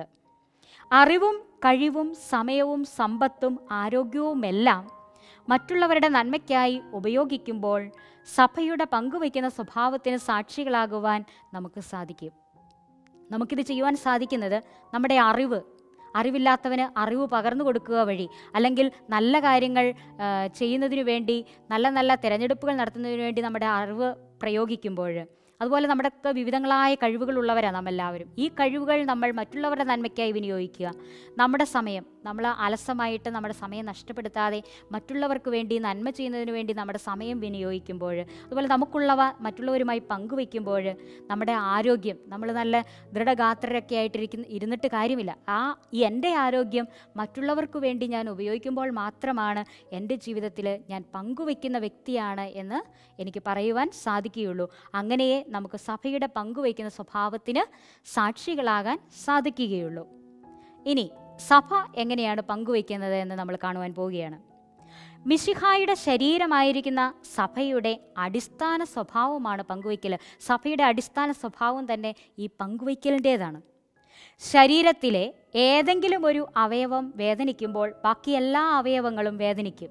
അറിവും കഴിവും സമയവും സമ്പത്തും ആരോഗ്യവുമെല്ലാം മറ്റുള്ളവരുടെ നന്മയ്ക്കായി ഉപയോഗിക്കുമ്പോൾ സഭയുടെ പങ്കുവയ്ക്കുന്ന സ്വഭാവത്തിന് സാക്ഷികളാകുവാൻ നമുക്ക് സാധിക്കും നമുക്കിത് ചെയ്യുവാൻ സാധിക്കുന്നത് നമ്മുടെ അറിവ് അറിവില്ലാത്തവന് അറിവ് പകർന്നു കൊടുക്കുക വഴി അല്ലെങ്കിൽ നല്ല കാര്യങ്ങൾ ആ, ചെയ്യുന്നതിനു വേണ്ടി നല്ല നല്ല തിരഞ്ഞെടുപ്പുകൾ നടത്തുന്നതിനു വേണ്ടി നമ്മുടെ അറിവ് പ്രയോഗിക്കുമ്പോൾ അതുപോലെ നമ്മുടെയൊക്കെ വിവിധങ്ങളായ കഴിവുകളുള്ളവരാണ് നാം എല്ലാവരും ഈ കഴിവുകൾ നമ്മൾ മറ്റുള്ളവരുടെ നന്മയ്ക്കായി വിനിയോഗിക്കുക നമ്മുടെ സമയം നമ്മൾ അലസമായിട്ട് നമ്മുടെ സമയം നഷ്ടപ്പെടുത്താതെ മറ്റുള്ളവർക്ക് വേണ്ടി നന്മ ചെയ്യുന്നതിന് വേണ്ടി നമ്മുടെ സമയം വിനിയോഗിക്കുമ്പോൾ അതുപോലെ നമുക്കുള്ളവ മറ്റുള്ളവരുമായി പങ്കുവയ്ക്കുമ്പോൾ നമ്മുടെ ആരോഗ്യം നമ്മൾ നല്ല ദൃഢഗാത്രരൊക്കെ ആയിട്ടിരിക്കുന്ന ഇരുന്നിട്ട് കാര്യമില്ല ആ ഈ എൻ്റെ ആരോഗ്യം മറ്റുള്ളവർക്ക് വേണ്ടി ഞാൻ ഉപയോഗിക്കുമ്പോൾ മാത്രമാണ് എൻ്റെ ജീവിതത്തിൽ ഞാൻ പങ്കുവയ്ക്കുന്ന വ്യക്തിയാണ് എന്ന് എനിക്ക് പറയുവാൻ സാധിക്കുകയുള്ളൂ അങ്ങനെയേ നമുക്ക് സഭയുടെ പങ്കുവയ്ക്കുന്ന സ്വഭാവത്തിന് സാക്ഷികളാകാൻ സാധിക്കുകയുള്ളൂ ഇനി സഭ എങ്ങനെയാണ് പങ്കുവയ്ക്കുന്നത് എന്ന് നമ്മൾ കാണുവാൻ പോവുകയാണ് മിശിഹായുടെ ശരീരമായിരിക്കുന്ന സഭയുടെ അടിസ്ഥാന സ്വഭാവമാണ് പങ്കുവയ്ക്കൽ സഭയുടെ അടിസ്ഥാന സ്വഭാവം തന്നെ ഈ പങ്കുവയ്ക്കലിൻ്റേതാണ് ശരീരത്തിലെ ഏതെങ്കിലും ഒരു അവയവം വേദനിക്കുമ്പോൾ ബാക്കി എല്ലാ അവയവങ്ങളും വേദനിക്കും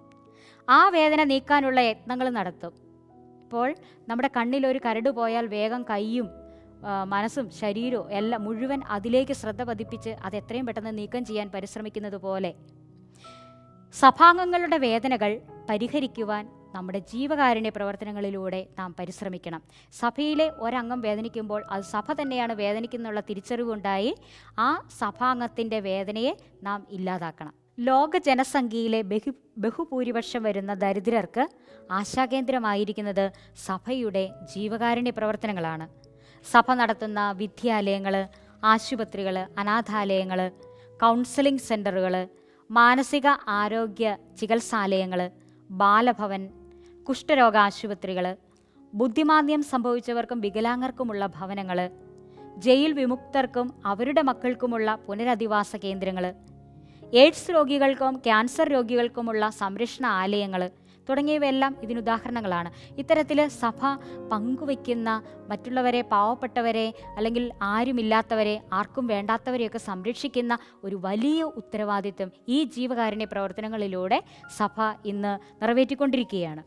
ആ വേദന നീക്കാനുള്ള യത്നങ്ങൾ നടത്തും ഇപ്പോൾ നമ്മുടെ കണ്ണിൽ ഒരു കരട് പോയാൽ വേഗം കൈയും ആ, മനസ്സും ശരീരവും എല്ലാം മുഴുവൻ അതിലേക്ക് ശ്രദ്ധ പതിപ്പിച്ച് അത് എത്രയും പെട്ടെന്ന് നീക്കം ചെയ്യാൻ പരിശ്രമിക്കുന്നത് പോലെ സഭാംഗങ്ങളുടെ വേദനകൾ പരിഹരിക്കുവാൻ നമ്മുടെ ജീവകാരുണ്യ പ്രവർത്തനങ്ങളിലൂടെ നാം പരിശ്രമിക്കണം സഭയിലെ ഒരംഗം വേദനിക്കുമ്പോൾ അത് സഭ തന്നെയാണ് വേദനിക്കുന്നുള്ള തിരിച്ചറിവുണ്ടായി ആ സഭാംഗത്തിൻ്റെ വേദനയെ നാം ഇല്ലാതാക്കണം ലോക ജനസംഖ്യയിലെ ബഹു ബഹുഭൂരിപക്ഷം വരുന്ന ദരിദ്രർക്ക് ആശാകേന്ദ്രമായിരിക്കുന്നത് സഭയുടെ ജീവകാരുണ്യ പ്രവർത്തനങ്ങളാണ് സഭ നടത്തുന്ന വിദ്യാലയങ്ങൾ ആശുപത്രികൾ അനാഥാലയങ്ങൾ കൗൺസിലിംഗ് സെൻ്ററുകൾ മാനസിക ആരോഗ്യ ചികിത്സാലയങ്ങൾ ബാലഭവൻ കുഷ്ഠരോഗ ആശുപത്രികൾ ബുദ്ധിമാന്ദ്യം സംഭവിച്ചവർക്കും വികലാംഗർക്കുമുള്ള ഭവനങ്ങൾ ജയിൽ വിമുക്തർക്കും അവരുടെ മക്കൾക്കുമുള്ള പുനരധിവാസ കേന്ദ്രങ്ങൾ എയ്ഡ്സ് രോഗികൾക്കും ക്യാൻസർ രോഗികൾക്കുമുള്ള സംരക്ഷണ ആലയങ്ങൾ തുടങ്ങിയവയെല്ലാം ഇതിനുദാഹരണങ്ങളാണ് ഇത്തരത്തിൽ സഭ പങ്കുവയ്ക്കുന്ന മറ്റുള്ളവരെ പാവപ്പെട്ടവരെ അല്ലെങ്കിൽ ആരുമില്ലാത്തവരെ ആർക്കും വേണ്ടാത്തവരെയൊക്കെ സംരക്ഷിക്കുന്ന ഒരു വലിയ ഉത്തരവാദിത്വം ഈ ജീവകാരുണ്യ പ്രവർത്തനങ്ങളിലൂടെ സഭ ഇന്ന് നിറവേറ്റിക്കൊണ്ടിരിക്കുകയാണ്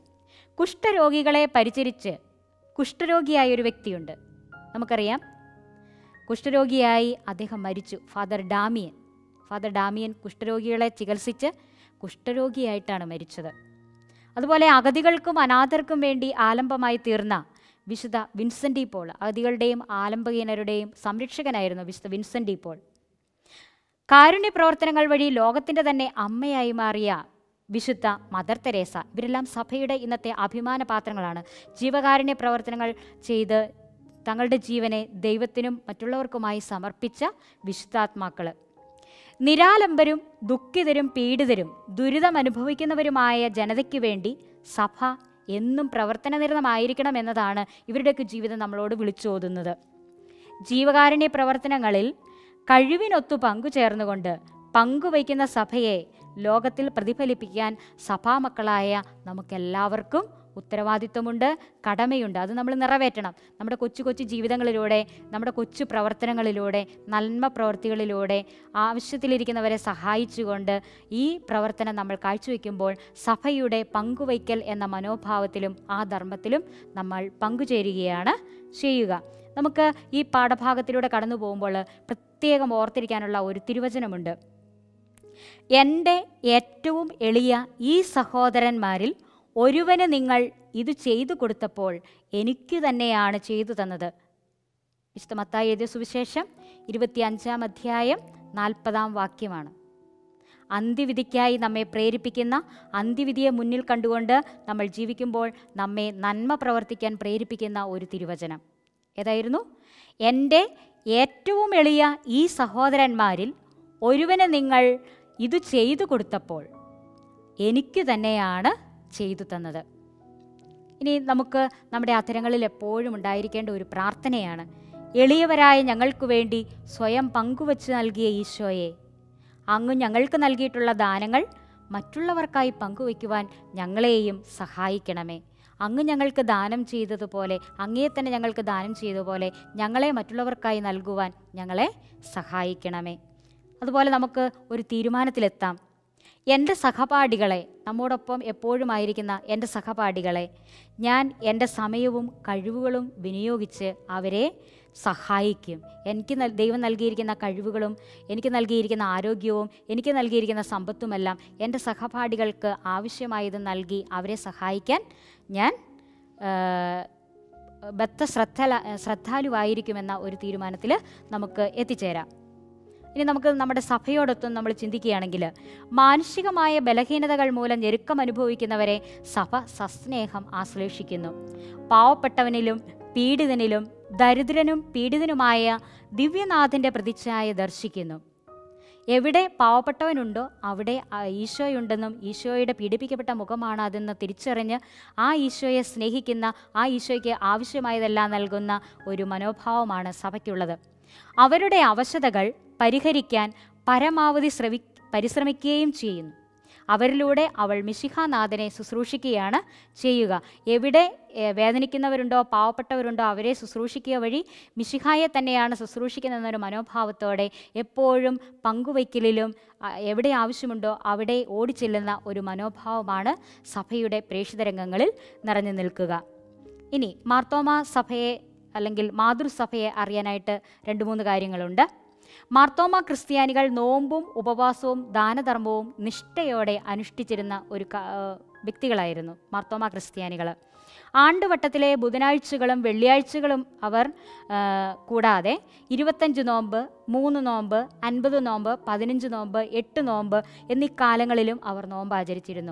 കുഷ്ഠരോഗികളെ പരിചരിച്ച് കുഷ്ഠരോഗിയായ ഒരു വ്യക്തിയുണ്ട് നമുക്കറിയാം കുഷ്ഠരോഗിയായി അദ്ദേഹം മരിച്ചു ഫാദർ ഡാമിയൻ ഫാദർ ഡാമിയൻ കുഷ്ഠരോഗികളെ ചികിത്സിച്ച് കുഷ്ഠരോഗിയായിട്ടാണ് മരിച്ചത് അതുപോലെ അഗതികൾക്കും അനാഥർക്കും വേണ്ടി ആലംബമായി തീർന്ന വിശുദ്ധ വിൻസെൻ്റ് പോൾ അഗതികളുടെയും ആലംബഹീനരുടെയും സംരക്ഷകനായിരുന്നു വിശുദ്ധ വിൻസെൻ്റ് പോൾ കാരുണ്യ പ്രവർത്തനങ്ങൾ വഴി ലോകത്തിൻ്റെ തന്നെ അമ്മയായി മാറിയ വിശുദ്ധ മദർ തെരേസ ഇവരെല്ലാം സഭയുടെ ഇന്നത്തെ അഭിമാന പാത്രങ്ങളാണ് ജീവകാരുണ്യ പ്രവർത്തനങ്ങൾ ചെയ്ത് തങ്ങളുടെ ജീവനെ ദൈവത്തിനും മറ്റുള്ളവർക്കുമായി സമർപ്പിച്ച വിശുദ്ധാത്മാക്കൾ നിരാലംബരും ദുഃഖിതരും പീഡിതരും ദുരിതം അനുഭവിക്കുന്നവരുമായ ജനതയ്ക്ക് വേണ്ടി സഭ എന്നും പ്രവർത്തനനിരതമായിരിക്കണം എന്നതാണ് ഇവരുടെയൊക്കെ ജീവിതം നമ്മളോട് വിളിച്ചോതുന്നത് ജീവകാരുണ്യ പ്രവർത്തനങ്ങളിൽ കഴിവിനൊത്തു പങ്കുചേർന്നുകൊണ്ട് പങ്കുവയ്ക്കുന്ന സഭയെ ലോകത്തിൽ പ്രതിഫലിപ്പിക്കാൻ സഭാമക്കളായ നമുക്കെല്ലാവർക്കും ഉത്തരവാദിത്വമുണ്ട് കടമയുണ്ട് അത് നമ്മൾ നിറവേറ്റണം നമ്മുടെ കൊച്ചു കൊച്ചു ജീവിതങ്ങളിലൂടെ നമ്മുടെ കൊച്ചു പ്രവർത്തനങ്ങളിലൂടെ നന്മ പ്രവൃത്തികളിലൂടെ ആവശ്യത്തിലിരിക്കുന്നവരെ സഹായിച്ചുകൊണ്ട് ഈ പ്രവർത്തനം നമ്മൾ കാഴ്ചവെക്കുമ്പോൾ സഭയുടെ പങ്കുവയ്ക്കൽ എന്ന മനോഭാവത്തിലും ആ ധർമ്മത്തിലും നമ്മൾ പങ്കുചേരുകയാണ് ചെയ്യുക നമുക്ക് ഈ പാഠഭാഗത്തിലൂടെ കടന്നു പോകുമ്പോൾ പ്രത്യേകം ഓർത്തിരിക്കാനുള്ള ഒരു തിരുവചനമുണ്ട് എൻ്റെ ഏറ്റവും എളിയ ഈ സഹോദരന്മാരിൽ ഒരുവന് നിങ്ങൾ ഇത് ചെയ്തു കൊടുത്തപ്പോൾ എനിക്ക് തന്നെയാണ് ചെയ്തു തന്നത് വിശുദ്ധ മത്തായി എഴുതിയ സുവിശേഷം ഇരുപത്തിയഞ്ചാം അധ്യായം നാൽപ്പതാം വാക്യമാണ് അന്ത്യവിധിക്കായി നമ്മെ പ്രേരിപ്പിക്കുന്ന അന്ത്യവിധിയെ മുന്നിൽ കണ്ടുകൊണ്ട് നമ്മൾ ജീവിക്കുമ്പോൾ നമ്മെ നന്മ പ്രവർത്തിക്കാൻ പ്രേരിപ്പിക്കുന്ന ഒരു തിരുവചനം ഏതായിരുന്നു എൻ്റെ ഏറ്റവും എളിയ ഈ സഹോദരന്മാരിൽ ഒരുവന് നിങ്ങൾ ഇത് ചെയ്തു കൊടുത്തപ്പോൾ എനിക്ക് തന്നെയാണ് ചെയ്തു തന്നത് ഇനി നമുക്ക് നമ്മുടെ അത്തരങ്ങളിൽ എപ്പോഴും ഉണ്ടായിരിക്കേണ്ട ഒരു പ്രാർത്ഥനയാണ് എളിയവരായ ഞങ്ങൾക്ക് വേണ്ടി സ്വയം പങ്കുവച്ച് നൽകിയ ഈശോയെ അങ്ങ് ഞങ്ങൾക്ക് നൽകിയിട്ടുള്ള ദാനങ്ങൾ മറ്റുള്ളവർക്കായി പങ്കുവയ്ക്കുവാൻ ഞങ്ങളെയും സഹായിക്കണമേ അങ്ങ് ഞങ്ങൾക്ക് ദാനം ചെയ്തതുപോലെ അങ്ങേ തന്നെ ഞങ്ങൾക്ക് ദാനം ചെയ്തതുപോലെ ഞങ്ങളെ മറ്റുള്ളവർക്കായി നൽകുവാൻ ഞങ്ങളെ സഹായിക്കണമേ അതുപോലെ നമുക്ക് ഒരു തീരുമാനത്തിലെത്താം എൻ്റെ സഹപാഠികളെ നമ്മോടൊപ്പം എപ്പോഴുമായിരിക്കുന്ന എൻ്റെ സഹപാഠികളെ ഞാൻ എൻ്റെ സമയവും കഴിവുകളും വിനിയോഗിച്ച് അവരെ സഹായിക്കും എനിക്ക് നൽ- ദൈവം നൽകിയിരിക്കുന്ന കഴിവുകളും എനിക്ക് നൽകിയിരിക്കുന്ന ആരോഗ്യവും എനിക്ക് നൽകിയിരിക്കുന്ന സമ്പത്തുമെല്ലാം എൻ്റെ സഹപാഠികൾക്ക് ആവശ്യമായത് നൽകി അവരെ സഹായിക്കാൻ ഞാൻ ആ, ബദ്ധ ശ്രദ്ധ ശ്രദ്ധാലുവായിരിക്കുമെന്ന ഒരു തീരുമാനത്തിൽ നമുക്ക് എത്തിച്ചേരാം ഇനി നമുക്ക് നമ്മുടെ സഭയോടൊത്തും നമ്മൾ ചിന്തിക്കുകയാണെങ്കിൽ മാനുഷികമായ ബലഹീനതകൾ മൂലം ഞെരുക്കം അനുഭവിക്കുന്നവരെ സഭ സസ്നേഹം ആശ്ലേഷിക്കുന്നു പാവപ്പെട്ടവനിലും പീഡിതനിലും ദരിദ്രനും പീഡിതനുമായ ദിവ്യനാഥൻ്റെ പ്രതിച്ഛായ ദർശിക്കുന്നു എവിടെ പാവപ്പെട്ടവനുണ്ടോ അവിടെ ആ ഈശോയുണ്ടെന്നും ഈശോയുടെ പീഡിപ്പിക്കപ്പെട്ട മുഖമാണ് അതെന്ന് തിരിച്ചറിഞ്ഞ് ആ ഈശോയെ സ്നേഹിക്കുന്ന ആ ഈശോയ്ക്ക് ആവശ്യമായതെല്ലാം നൽകുന്ന ഒരു മനോഭാവമാണ് സഭയ്ക്കുള്ളത് അവരുടെ അവശതകൾ പരിഹരിക്കാൻ പരമാവധി ശ്രവി പരിശ്രമിക്കുകയും ചെയ്യുന്നു അവരിലൂടെ അവൾ മിശിഹാനാഥനെ ശുശ്രൂഷിക്കുകയാണ് ചെയ്യുക എവിടെ ഏ, വേദനിക്കുന്നവരുണ്ടോ പാവപ്പെട്ടവരുണ്ടോ അവരെ ശുശ്രൂഷിക്കുക വഴി മിശിഹായെ തന്നെയാണ് ശുശ്രൂഷിക്കുന്നതെന്നൊരു മനോഭാവത്തോടെ എപ്പോഴും പങ്കുവയ്ക്കലിലും ആ, എവിടെ ആവശ്യമുണ്ടോ അവിടെ ഓടിച്ചെല്ലുന്ന ഒരു മനോഭാവമാണ് സഭയുടെ പ്രേക്ഷിതരംഗങ്ങളിൽ നിറഞ്ഞു നിൽക്കുക ഇനി മാർത്തോമ സഭയെ അല്ലെങ്കിൽ മാതൃസഭയെ അറിയാനായിട്ട് രണ്ട് മൂന്ന് കാര്യങ്ങളുണ്ട് മാർത്തോമ ക്രിസ്ത്യാനികൾ നോമ്പും ഉപവാസവും ദാനധർമ്മവും നിഷ്ഠയോടെ അനുഷ്ഠിച്ചിരുന്ന ഒരു ക- ആ, വ്യക്തികളായിരുന്നു മാർത്തോമ ക്രിസ്ത്യാനികൾ ആണ്ടുവട്ടത്തിലെ ബുധനാഴ്ചകളും വെള്ളിയാഴ്ചകളും അവർ ആ, കൂടാതെ ഇരുപത്തഞ്ച് നോമ്പ് മൂന്ന് നോമ്പ് അൻപത് നോമ്പ് പതിനഞ്ച് നോമ്പ് എട്ട് നോമ്പ് എന്നീ കാലങ്ങളിലും അവർ നോമ്പ് ആചരിച്ചിരുന്നു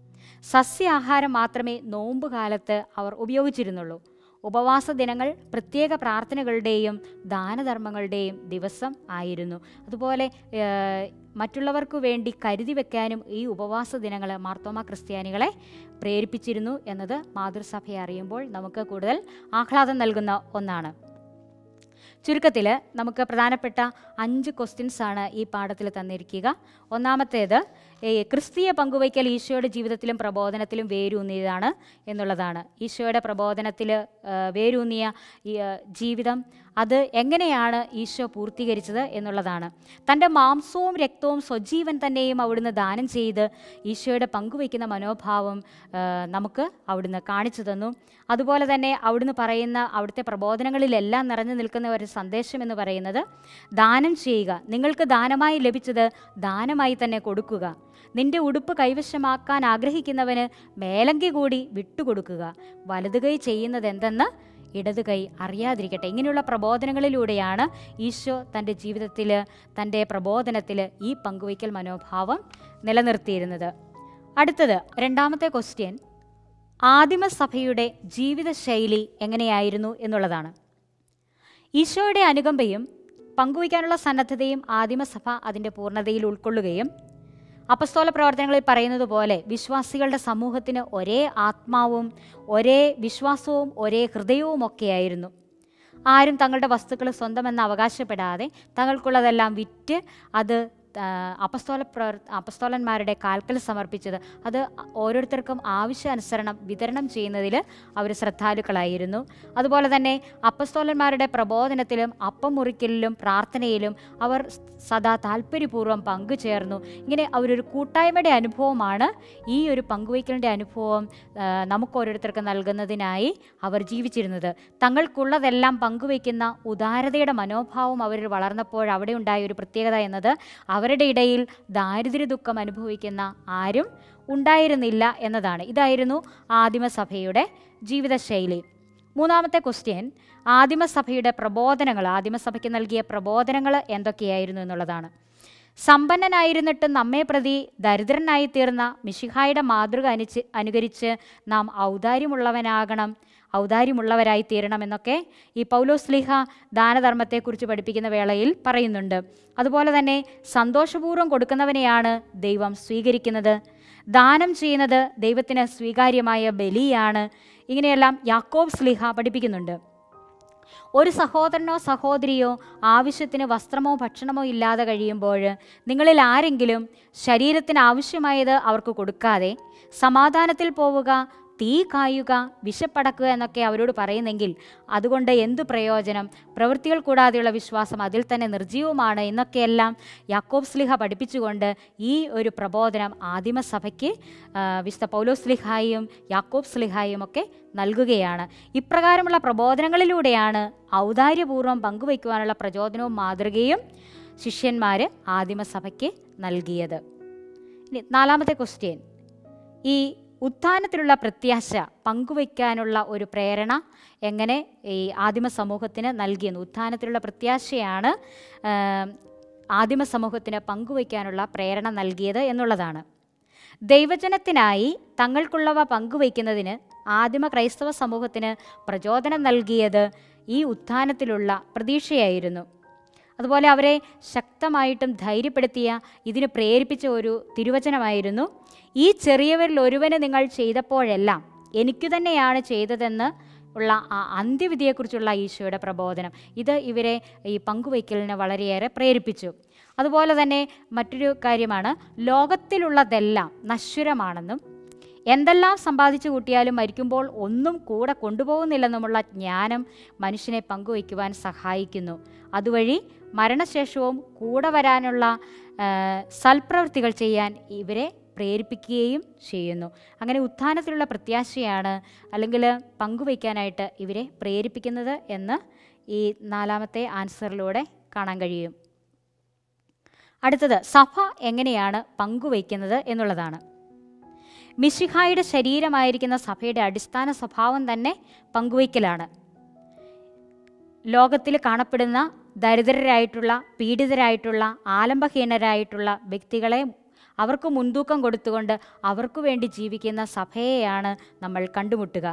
സസ്യാഹാരം മാത്രമേ നോമ്പ് കാലത്ത് അവർ ഉപയോഗിച്ചിരുന്നുള്ളൂ ഉപവാസ ദിനങ്ങൾ പ്രത്യേക പ്രാർത്ഥനകളുടെയും ദാനധർമ്മങ്ങളുടെയും ദിവസം ആയിരുന്നു അതുപോലെ ഏഹ്, മറ്റുള്ളവർക്കു വേണ്ടി കരുതി വെക്കാനും ഈ ഉപവാസ ദിനങ്ങൾ മാർത്തോമ ക്രിസ്ത്യാനികളെ പ്രേരിപ്പിച്ചിരുന്നു എന്നത് മാതൃസഭയെ അറിയുമ്പോൾ നമുക്ക് കൂടുതൽ ആഹ്ലാദം നൽകുന്ന ഒന്നാണ് ചുരുക്കത്തിൽ നമുക്ക് പ്രധാനപ്പെട്ട അഞ്ച് ക്വസ്റ്റ്യൻസ് ആണ് ഈ പാഠത്തിൽ തന്നിരിക്കുക ഒന്നാമത്തേത് ഏ, ക്രിസ്തീയ പങ്കുവയ്ക്കൽ ഈശോയുടെ ജീവിതത്തിലും പ്രബോധനത്തിലും വേരൂന്നിയതാണ് എന്നുള്ളതാണ് ഈശോയുടെ പ്രബോധനത്തിൽ വേരൂന്നിയ ഈ, ആ, ജീവിതം അത് എങ്ങനെയാണ് ഈശോ പൂർത്തീകരിച്ചത് എന്നുള്ളതാണ് തൻ്റെ മാംസവും രക്തവും സ്വജീവൻ തന്നെയും അവിടുന്ന് ദാനം ചെയ്ത് ഈശോയുടെ പങ്കുവയ്ക്കുന്ന മനോഭാവം ആ, നമുക്ക് അവിടുന്ന് കാണിച്ചു തന്നു അതുപോലെ തന്നെ അവിടുന്ന് പറയുന്ന അവിടുത്തെ പ്രബോധനങ്ങളിലെല്ലാം നിറഞ്ഞു നിൽക്കുന്ന ഒരു സന്ദേശം എന്ന് പറയുന്നത് ദാനം ചെയ്യുക നിങ്ങൾക്ക് ദാനമായി ലഭിച്ചത് ദാനമായി തന്നെ കൊടുക്കുക നിന്റെ ഉടുപ്പ് കൈവശമാക്കാൻ ആഗ്രഹിക്കുന്നവന് മേലങ്കി കൂടി വിട്ടുകൊടുക്കുക വലതു കൈ ചെയ്യുന്നത് എന്തെന്ന് ഇടതു കൈ അറിയാതിരിക്കട്ടെ ഇങ്ങനെയുള്ള പ്രബോധനങ്ങളിലൂടെയാണ് ഈശോ തൻ്റെ ജീവിതത്തിൽ തൻ്റെ പ്രബോധനത്തിൽ ഈ പങ്കുവയ്ക്കൽ മനോഭാവം നിലനിർത്തിയിരുന്നത് അടുത്തത് രണ്ടാമത്തെ ക്വസ്റ്റ്യൻ ആദിമസഭയുടെ ജീവിതശൈലി എങ്ങനെയായിരുന്നു എന്നുള്ളതാണ് ഈശോയുടെ അനുകമ്പയും പങ്കുവയ്ക്കാനുള്ള സന്നദ്ധതയും ആദിമസഭ അതിൻ്റെ പൂർണ്ണതയിൽ ഉൾക്കൊള്ളുകയും അപസ്തോല പ്രവർത്തനങ്ങളിൽ പറയുന്നത് പോലെ വിശ്വാസികളുടെ സമൂഹത്തിന് ഒരേ ആത്മാവും ഒരേ വിശ്വാസവും ഒരേ ഹൃദയവും ഒക്കെയായിരുന്നു ആരും തങ്ങളുടെ വസ്തുക്കൾ സ്വന്തമെന്ന് അവകാശപ്പെടാതെ തങ്ങൾക്കുള്ളതെല്ലാം വിറ്റ് അത് ആ, അപസ്തോല പ്രവർ അപസ്തോലന്മാരുടെ കാൽക്കൽ സമർപ്പിച്ചത് അത് ഓരോരുത്തർക്കും ആവശ്യാനുസരണം വിതരണം ചെയ്യുന്നതിൽ അവർ ശ്രദ്ധാലുക്കളായിരുന്നു അതുപോലെ തന്നെ അപ്പസ്തോലന്മാരുടെ പ്രബോധനത്തിലും അപ്പം മുറിക്കലിലും പ്രാർത്ഥനയിലും അവർ സദാ താല്പര്യപൂർവ്വം പങ്കുചേർന്നു ഇങ്ങനെ അവരൊരു കൂട്ടായ്മയുടെ അനുഭവമാണ് ഈ ഒരു പങ്കുവയ്ക്കലിൻ്റെ അനുഭവം ആ, നമുക്ക് ഓരോരുത്തർക്ക് നൽകുന്നതിനായി അവർ ജീവിച്ചിരുന്നത് തങ്ങൾക്കുള്ളതെല്ലാം പങ്കുവയ്ക്കുന്ന ഉദാരതയുടെ മനോഭാവം അവരിൽ വളർന്നപ്പോൾ അവിടെ ഉണ്ടായ ഒരു പ്രത്യേകത എന്നത് അവരുടെ ഇടയിൽ ദാരിദ്ര്യ ദുഃഖം അനുഭവിക്കുന്ന ആരും ഉണ്ടായിരുന്നില്ല എന്നതാണ് ഇതായിരുന്നു ആദിമസഭയുടെ ജീവിതശൈലി മൂന്നാമത്തെ ക്വസ്റ്റ്യൻ ആദിമസഭയുടെ പ്രബോധനങ്ങൾ ആദിമസഭയ്ക്ക് നൽകിയ പ്രബോധനങ്ങൾ എന്തൊക്കെയായിരുന്നു എന്നുള്ളതാണ് സമ്പന്നനായിരുന്നിട്ട് നമ്മെ പ്രതി ദരിദ്രനായി തീർന്ന മിശിഹായുടെ മാതൃക അനുച്ച് അനുകരിച്ച് നാം ഔദാര്യമുള്ളവനാകണം ഔദാര്യമുള്ളവരായി തീരണമെന്നൊക്കെ ഈ പൗലോസ്ലിഹ ദാനധർമ്മത്തെക്കുറിച്ച് പഠിപ്പിക്കുന്ന വേളയിൽ പറയുന്നുണ്ട് അതുപോലെ തന്നെ സന്തോഷപൂർവ്വം കൊടുക്കുന്നവനെയാണ് ദൈവം സ്വീകരിക്കുന്നത് ദാനം ചെയ്യുന്നത് ദൈവത്തിന് സ്വീകാര്യമായ ബലിയാണ് ഇങ്ങനെയെല്ലാം യാക്കോബ് സ്ലിഹ പഠിപ്പിക്കുന്നുണ്ട് ഒരു സഹോദരനോ സഹോദരിയോ ആവശ്യത്തിന് വസ്ത്രമോ ഭക്ഷണമോ ഇല്ലാതെ കഴിയുമ്പോൾ നിങ്ങളിൽ ആരെങ്കിലും ശരീരത്തിന് ആവശ്യമായത് അവർക്ക് കൊടുക്കാതെ സമാധാനത്തിൽ പോവുക തീ കായുക വിശപ്പടക്കുക എന്നൊക്കെ അവരോട് പറയുന്നെങ്കിൽ അതുകൊണ്ട് എന്തു പ്രയോജനം പ്രവൃത്തികൾ കൂടാതെയുള്ള വിശ്വാസം അതിൽ തന്നെ നിർജീവമാണ് എന്നൊക്കെയെല്ലാം യാക്കോബ് സ്ലിഹ പഠിപ്പിച്ചുകൊണ്ട് ഈ ഒരു പ്രബോധനം ആദിമസഭയ്ക്ക് ആ, വിശുദ്ധ പൗലോസ്ലിഹായും യാക്കോബ് സ്ലിഹായും ഒക്കെ നൽകുകയാണ് ഇപ്രകാരമുള്ള പ്രബോധനങ്ങളിലൂടെയാണ് ഔദാര്യപൂർവ്വം പങ്കുവയ്ക്കുവാനുള്ള പ്രചോദനവും മാതൃകയും ശിഷ്യന്മാർ ആദിമസഭയ്ക്ക് നൽകിയത് ഇനി നാലാമത്തെ ക്വസ്റ്റ്യൻ ഈ ഉത്ഥാനത്തിലുള്ള പ്രത്യാശ പങ്കുവയ്ക്കാനുള്ള ഒരു പ്രേരണ എങ്ങനെ ഈ ആദിമ സമൂഹത്തിന് നൽകിയെന്ന് ഉത്ഥാനത്തിലുള്ള പ്രത്യാശയാണ് ആ, ആദിമ സമൂഹത്തിന് പങ്കുവയ്ക്കാനുള്ള പ്രേരണ നൽകിയത് എന്നുള്ളതാണ് ദൈവജനത്തിനായി തങ്ങൾക്കുള്ളവ പങ്കുവയ്ക്കുന്നതിന് ആദിമ ക്രൈസ്തവ സമൂഹത്തിന് പ്രചോദനം നൽകിയത് ഈ ഉത്ഥാനത്തിലുള്ള പ്രതീക്ഷയായിരുന്നു അതുപോലെ അവരെ ശക്തമായിട്ടും ധൈര്യപ്പെടുത്തിയ ഇതിന് പ്രേരിപ്പിച്ച ഒരു തിരുവചനമായിരുന്നു ഈ ചെറിയവരിൽ ഒരുവന് നിങ്ങൾ ചെയ്തപ്പോഴെല്ലാം എനിക്കു തന്നെയാണ് ചെയ്തതെന്ന് ഉള്ള ആ അന്ത്യവിധിയെക്കുറിച്ചുള്ള ഈശോയുടെ പ്രബോധനം ഇത് ഇവരെ ഈ പങ്കുവയ്ക്കലിന് വളരെയേറെ പ്രേരിപ്പിച്ചു അതുപോലെ തന്നെ മറ്റൊരു കാര്യമാണ് ലോകത്തിലുള്ളതെല്ലാം നശ്വരമാണെന്നും എന്തെല്ലാം സമ്പാദിച്ചു കൂട്ടിയാലും മരിക്കുമ്പോൾ ഒന്നും കൂടെ കൊണ്ടുപോകുന്നില്ലെന്നുമുള്ള ജ്ഞാനം മനുഷ്യനെ പങ്കുവയ്ക്കുവാൻ സഹായിക്കുന്നു അതുവഴി മരണശേഷവും കൂടെ വരാനുള്ള ആ, സൽപ്രവൃത്തികൾ ചെയ്യാൻ ഇവരെ പ്രേരിപ്പിക്കുകയും ചെയ്യുന്നു അങ്ങനെ ഉത്ഥാനത്തിലുള്ള പ്രത്യാശയാണ് അല്ലെങ്കിൽ പങ്കുവയ്ക്കാനായിട്ട് ഇവരെ പ്രേരിപ്പിക്കുന്നത് എന്ന് ഈ നാലാമത്തെ ആൻസറിലൂടെ കാണാൻ കഴിയും അടുത്തത് സഭ എങ്ങനെയാണ് പങ്കുവയ്ക്കുന്നത് എന്നുള്ളതാണ് മിശിഹായുടെ ശരീരമായിരിക്കുന്ന സഭയുടെ അടിസ്ഥാന സ്വഭാവം തന്നെ പങ്കുവയ്ക്കലാണ് ലോകത്തിൽ കാണപ്പെടുന്ന ദരിദ്രരായിട്ടുള്ള പീഡിതരായിട്ടുള്ള ആലംബഹീനരായിട്ടുള്ള വ്യക്തികളെ അവർക്ക് മുൻതൂക്കം കൊടുത്തുകൊണ്ട് അവർക്ക് വേണ്ടി ജീവിക്കുന്ന സഭയെയാണ് നമ്മൾ കണ്ടുമുട്ടുക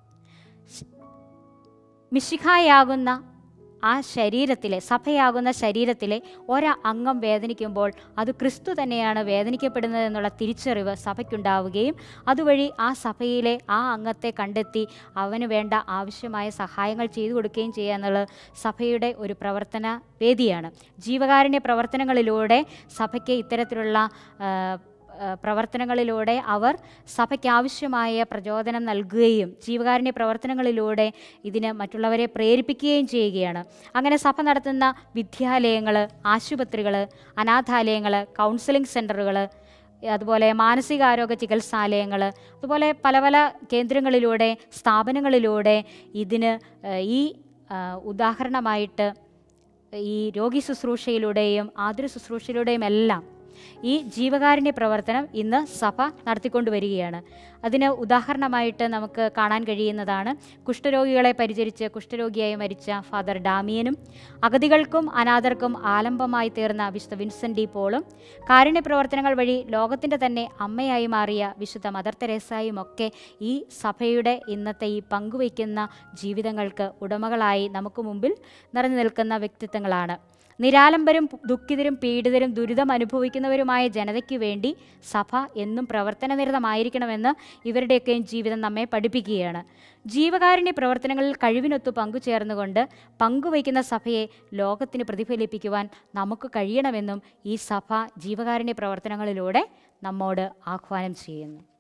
മിശിഹായാകുന്ന ആ ശരീരത്തിലെ സഭയാകുന്ന ശരീരത്തിലെ ഒര അംഗം വേദനിക്കുമ്പോൾ അത് ക്രിസ്തു തന്നെയാണ് വേദനിക്കപ്പെടുന്നത് എന്നുള്ള തിരിച്ചറിവ് സഭയ്ക്കുണ്ടാവുകയും അതുവഴി ആ സഭയിലെ ആ അംഗത്തെ കണ്ടെത്തി അവന് വേണ്ട ആവശ്യമായ സഹായങ്ങൾ ചെയ്തു കൊടുക്കുകയും ചെയ്യുക എന്നുള്ളത് സഭയുടെ ഒരു പ്രവർത്തന വേദിയാണ് ജീവകാരുണ്യ പ്രവർത്തനങ്ങളിലൂടെ സഭയ്ക്ക് ഇത്തരത്തിലുള്ള ആ, ആ, പ്രവർത്തനങ്ങളിലൂടെ അവർ സഭയ്ക്ക് ആവശ്യമായ പ്രചോദനം നൽകുകയും ജീവകാരുണ്യ പ്രവർത്തനങ്ങളിലൂടെ ഇതിന് മറ്റുള്ളവരെ പ്രേരിപ്പിക്കുകയും ചെയ്യുകയാണ് അങ്ങനെ സഭ നടത്തുന്ന വിദ്യാലയങ്ങൾ ആശുപത്രികൾ അനാഥാലയങ്ങൾ കൗൺസിലിംഗ് സെൻ്ററുകൾ അതുപോലെ മാനസികാരോഗ്യ ചികിത്സാലയങ്ങൾ അതുപോലെ പല പല കേന്ദ്രങ്ങളിലൂടെ സ്ഥാപനങ്ങളിലൂടെ ഇതിന് ആ, ഈ ആ, ഉദാഹരണമായിട്ട് ഈ രോഗി ശുശ്രൂഷയിലൂടെയും ആതുര ശുശ്രൂഷയിലൂടെയും എല്ലാം ഈ ജീവകാരുണ്യ പ്രവർത്തനം ഇന്ന് സഭ നടത്തിക്കൊണ്ട് വരികയാണ് അതിന് ഉദാഹരണമായിട്ട് നമുക്ക് കാണാൻ കഴിയുന്നതാണ് കുഷ്ഠരോഗികളെ പരിചരിച്ച് കുഷ്ഠരോഗിയായി മരിച്ച ഫാദർ ഡാമിയനും അഗതികൾക്കും അനാഥർക്കും ആലംബമായി തീർന്ന വിശുദ്ധ വിൻസെൻ്റ് ഡി പോളും കാരുണ്യ പ്രവർത്തനങ്ങൾ വഴി ലോകത്തിൻ്റെ തന്നെ അമ്മയായി മാറിയ വിശുദ്ധ മദർ തെരേസായും ഒക്കെ ഈ സഭയുടെ ഇന്നത്തെ ഈ പങ്കുവയ്ക്കുന്ന ജീവിതങ്ങൾക്ക് ഉടമകളായി നമുക്ക് മുമ്പിൽ നിറഞ്ഞു നിൽക്കുന്ന വ്യക്തിത്വങ്ങളാണ് നിരാലംബരും ദുഃഖിതരും പീഡിതരും ദുരിതം അനുഭവിക്കുന്നവരുമായ ജനതയ്ക്ക് വേണ്ടി സഭ എന്നും പ്രവർത്തനനിരതമായിരിക്കണമെന്ന് ഇവരുടെയൊക്കെയും ജീവിതം നമ്മെ പഠിപ്പിക്കുകയാണ് ജീവകാരുണ്യ പ്രവർത്തനങ്ങളിൽ കഴിവിനൊത്തു പങ്കുചേർന്നുകൊണ്ട് പങ്കുവയ്ക്കുന്ന സഭയെ ലോകത്തിന് പ്രതിഫലിപ്പിക്കുവാൻ നമുക്ക് കഴിയണമെന്നും ഈ സഭ ജീവകാരുണ്യ പ്രവർത്തനങ്ങളിലൂടെ നമ്മോട് ആഹ്വാനം ചെയ്യുന്നു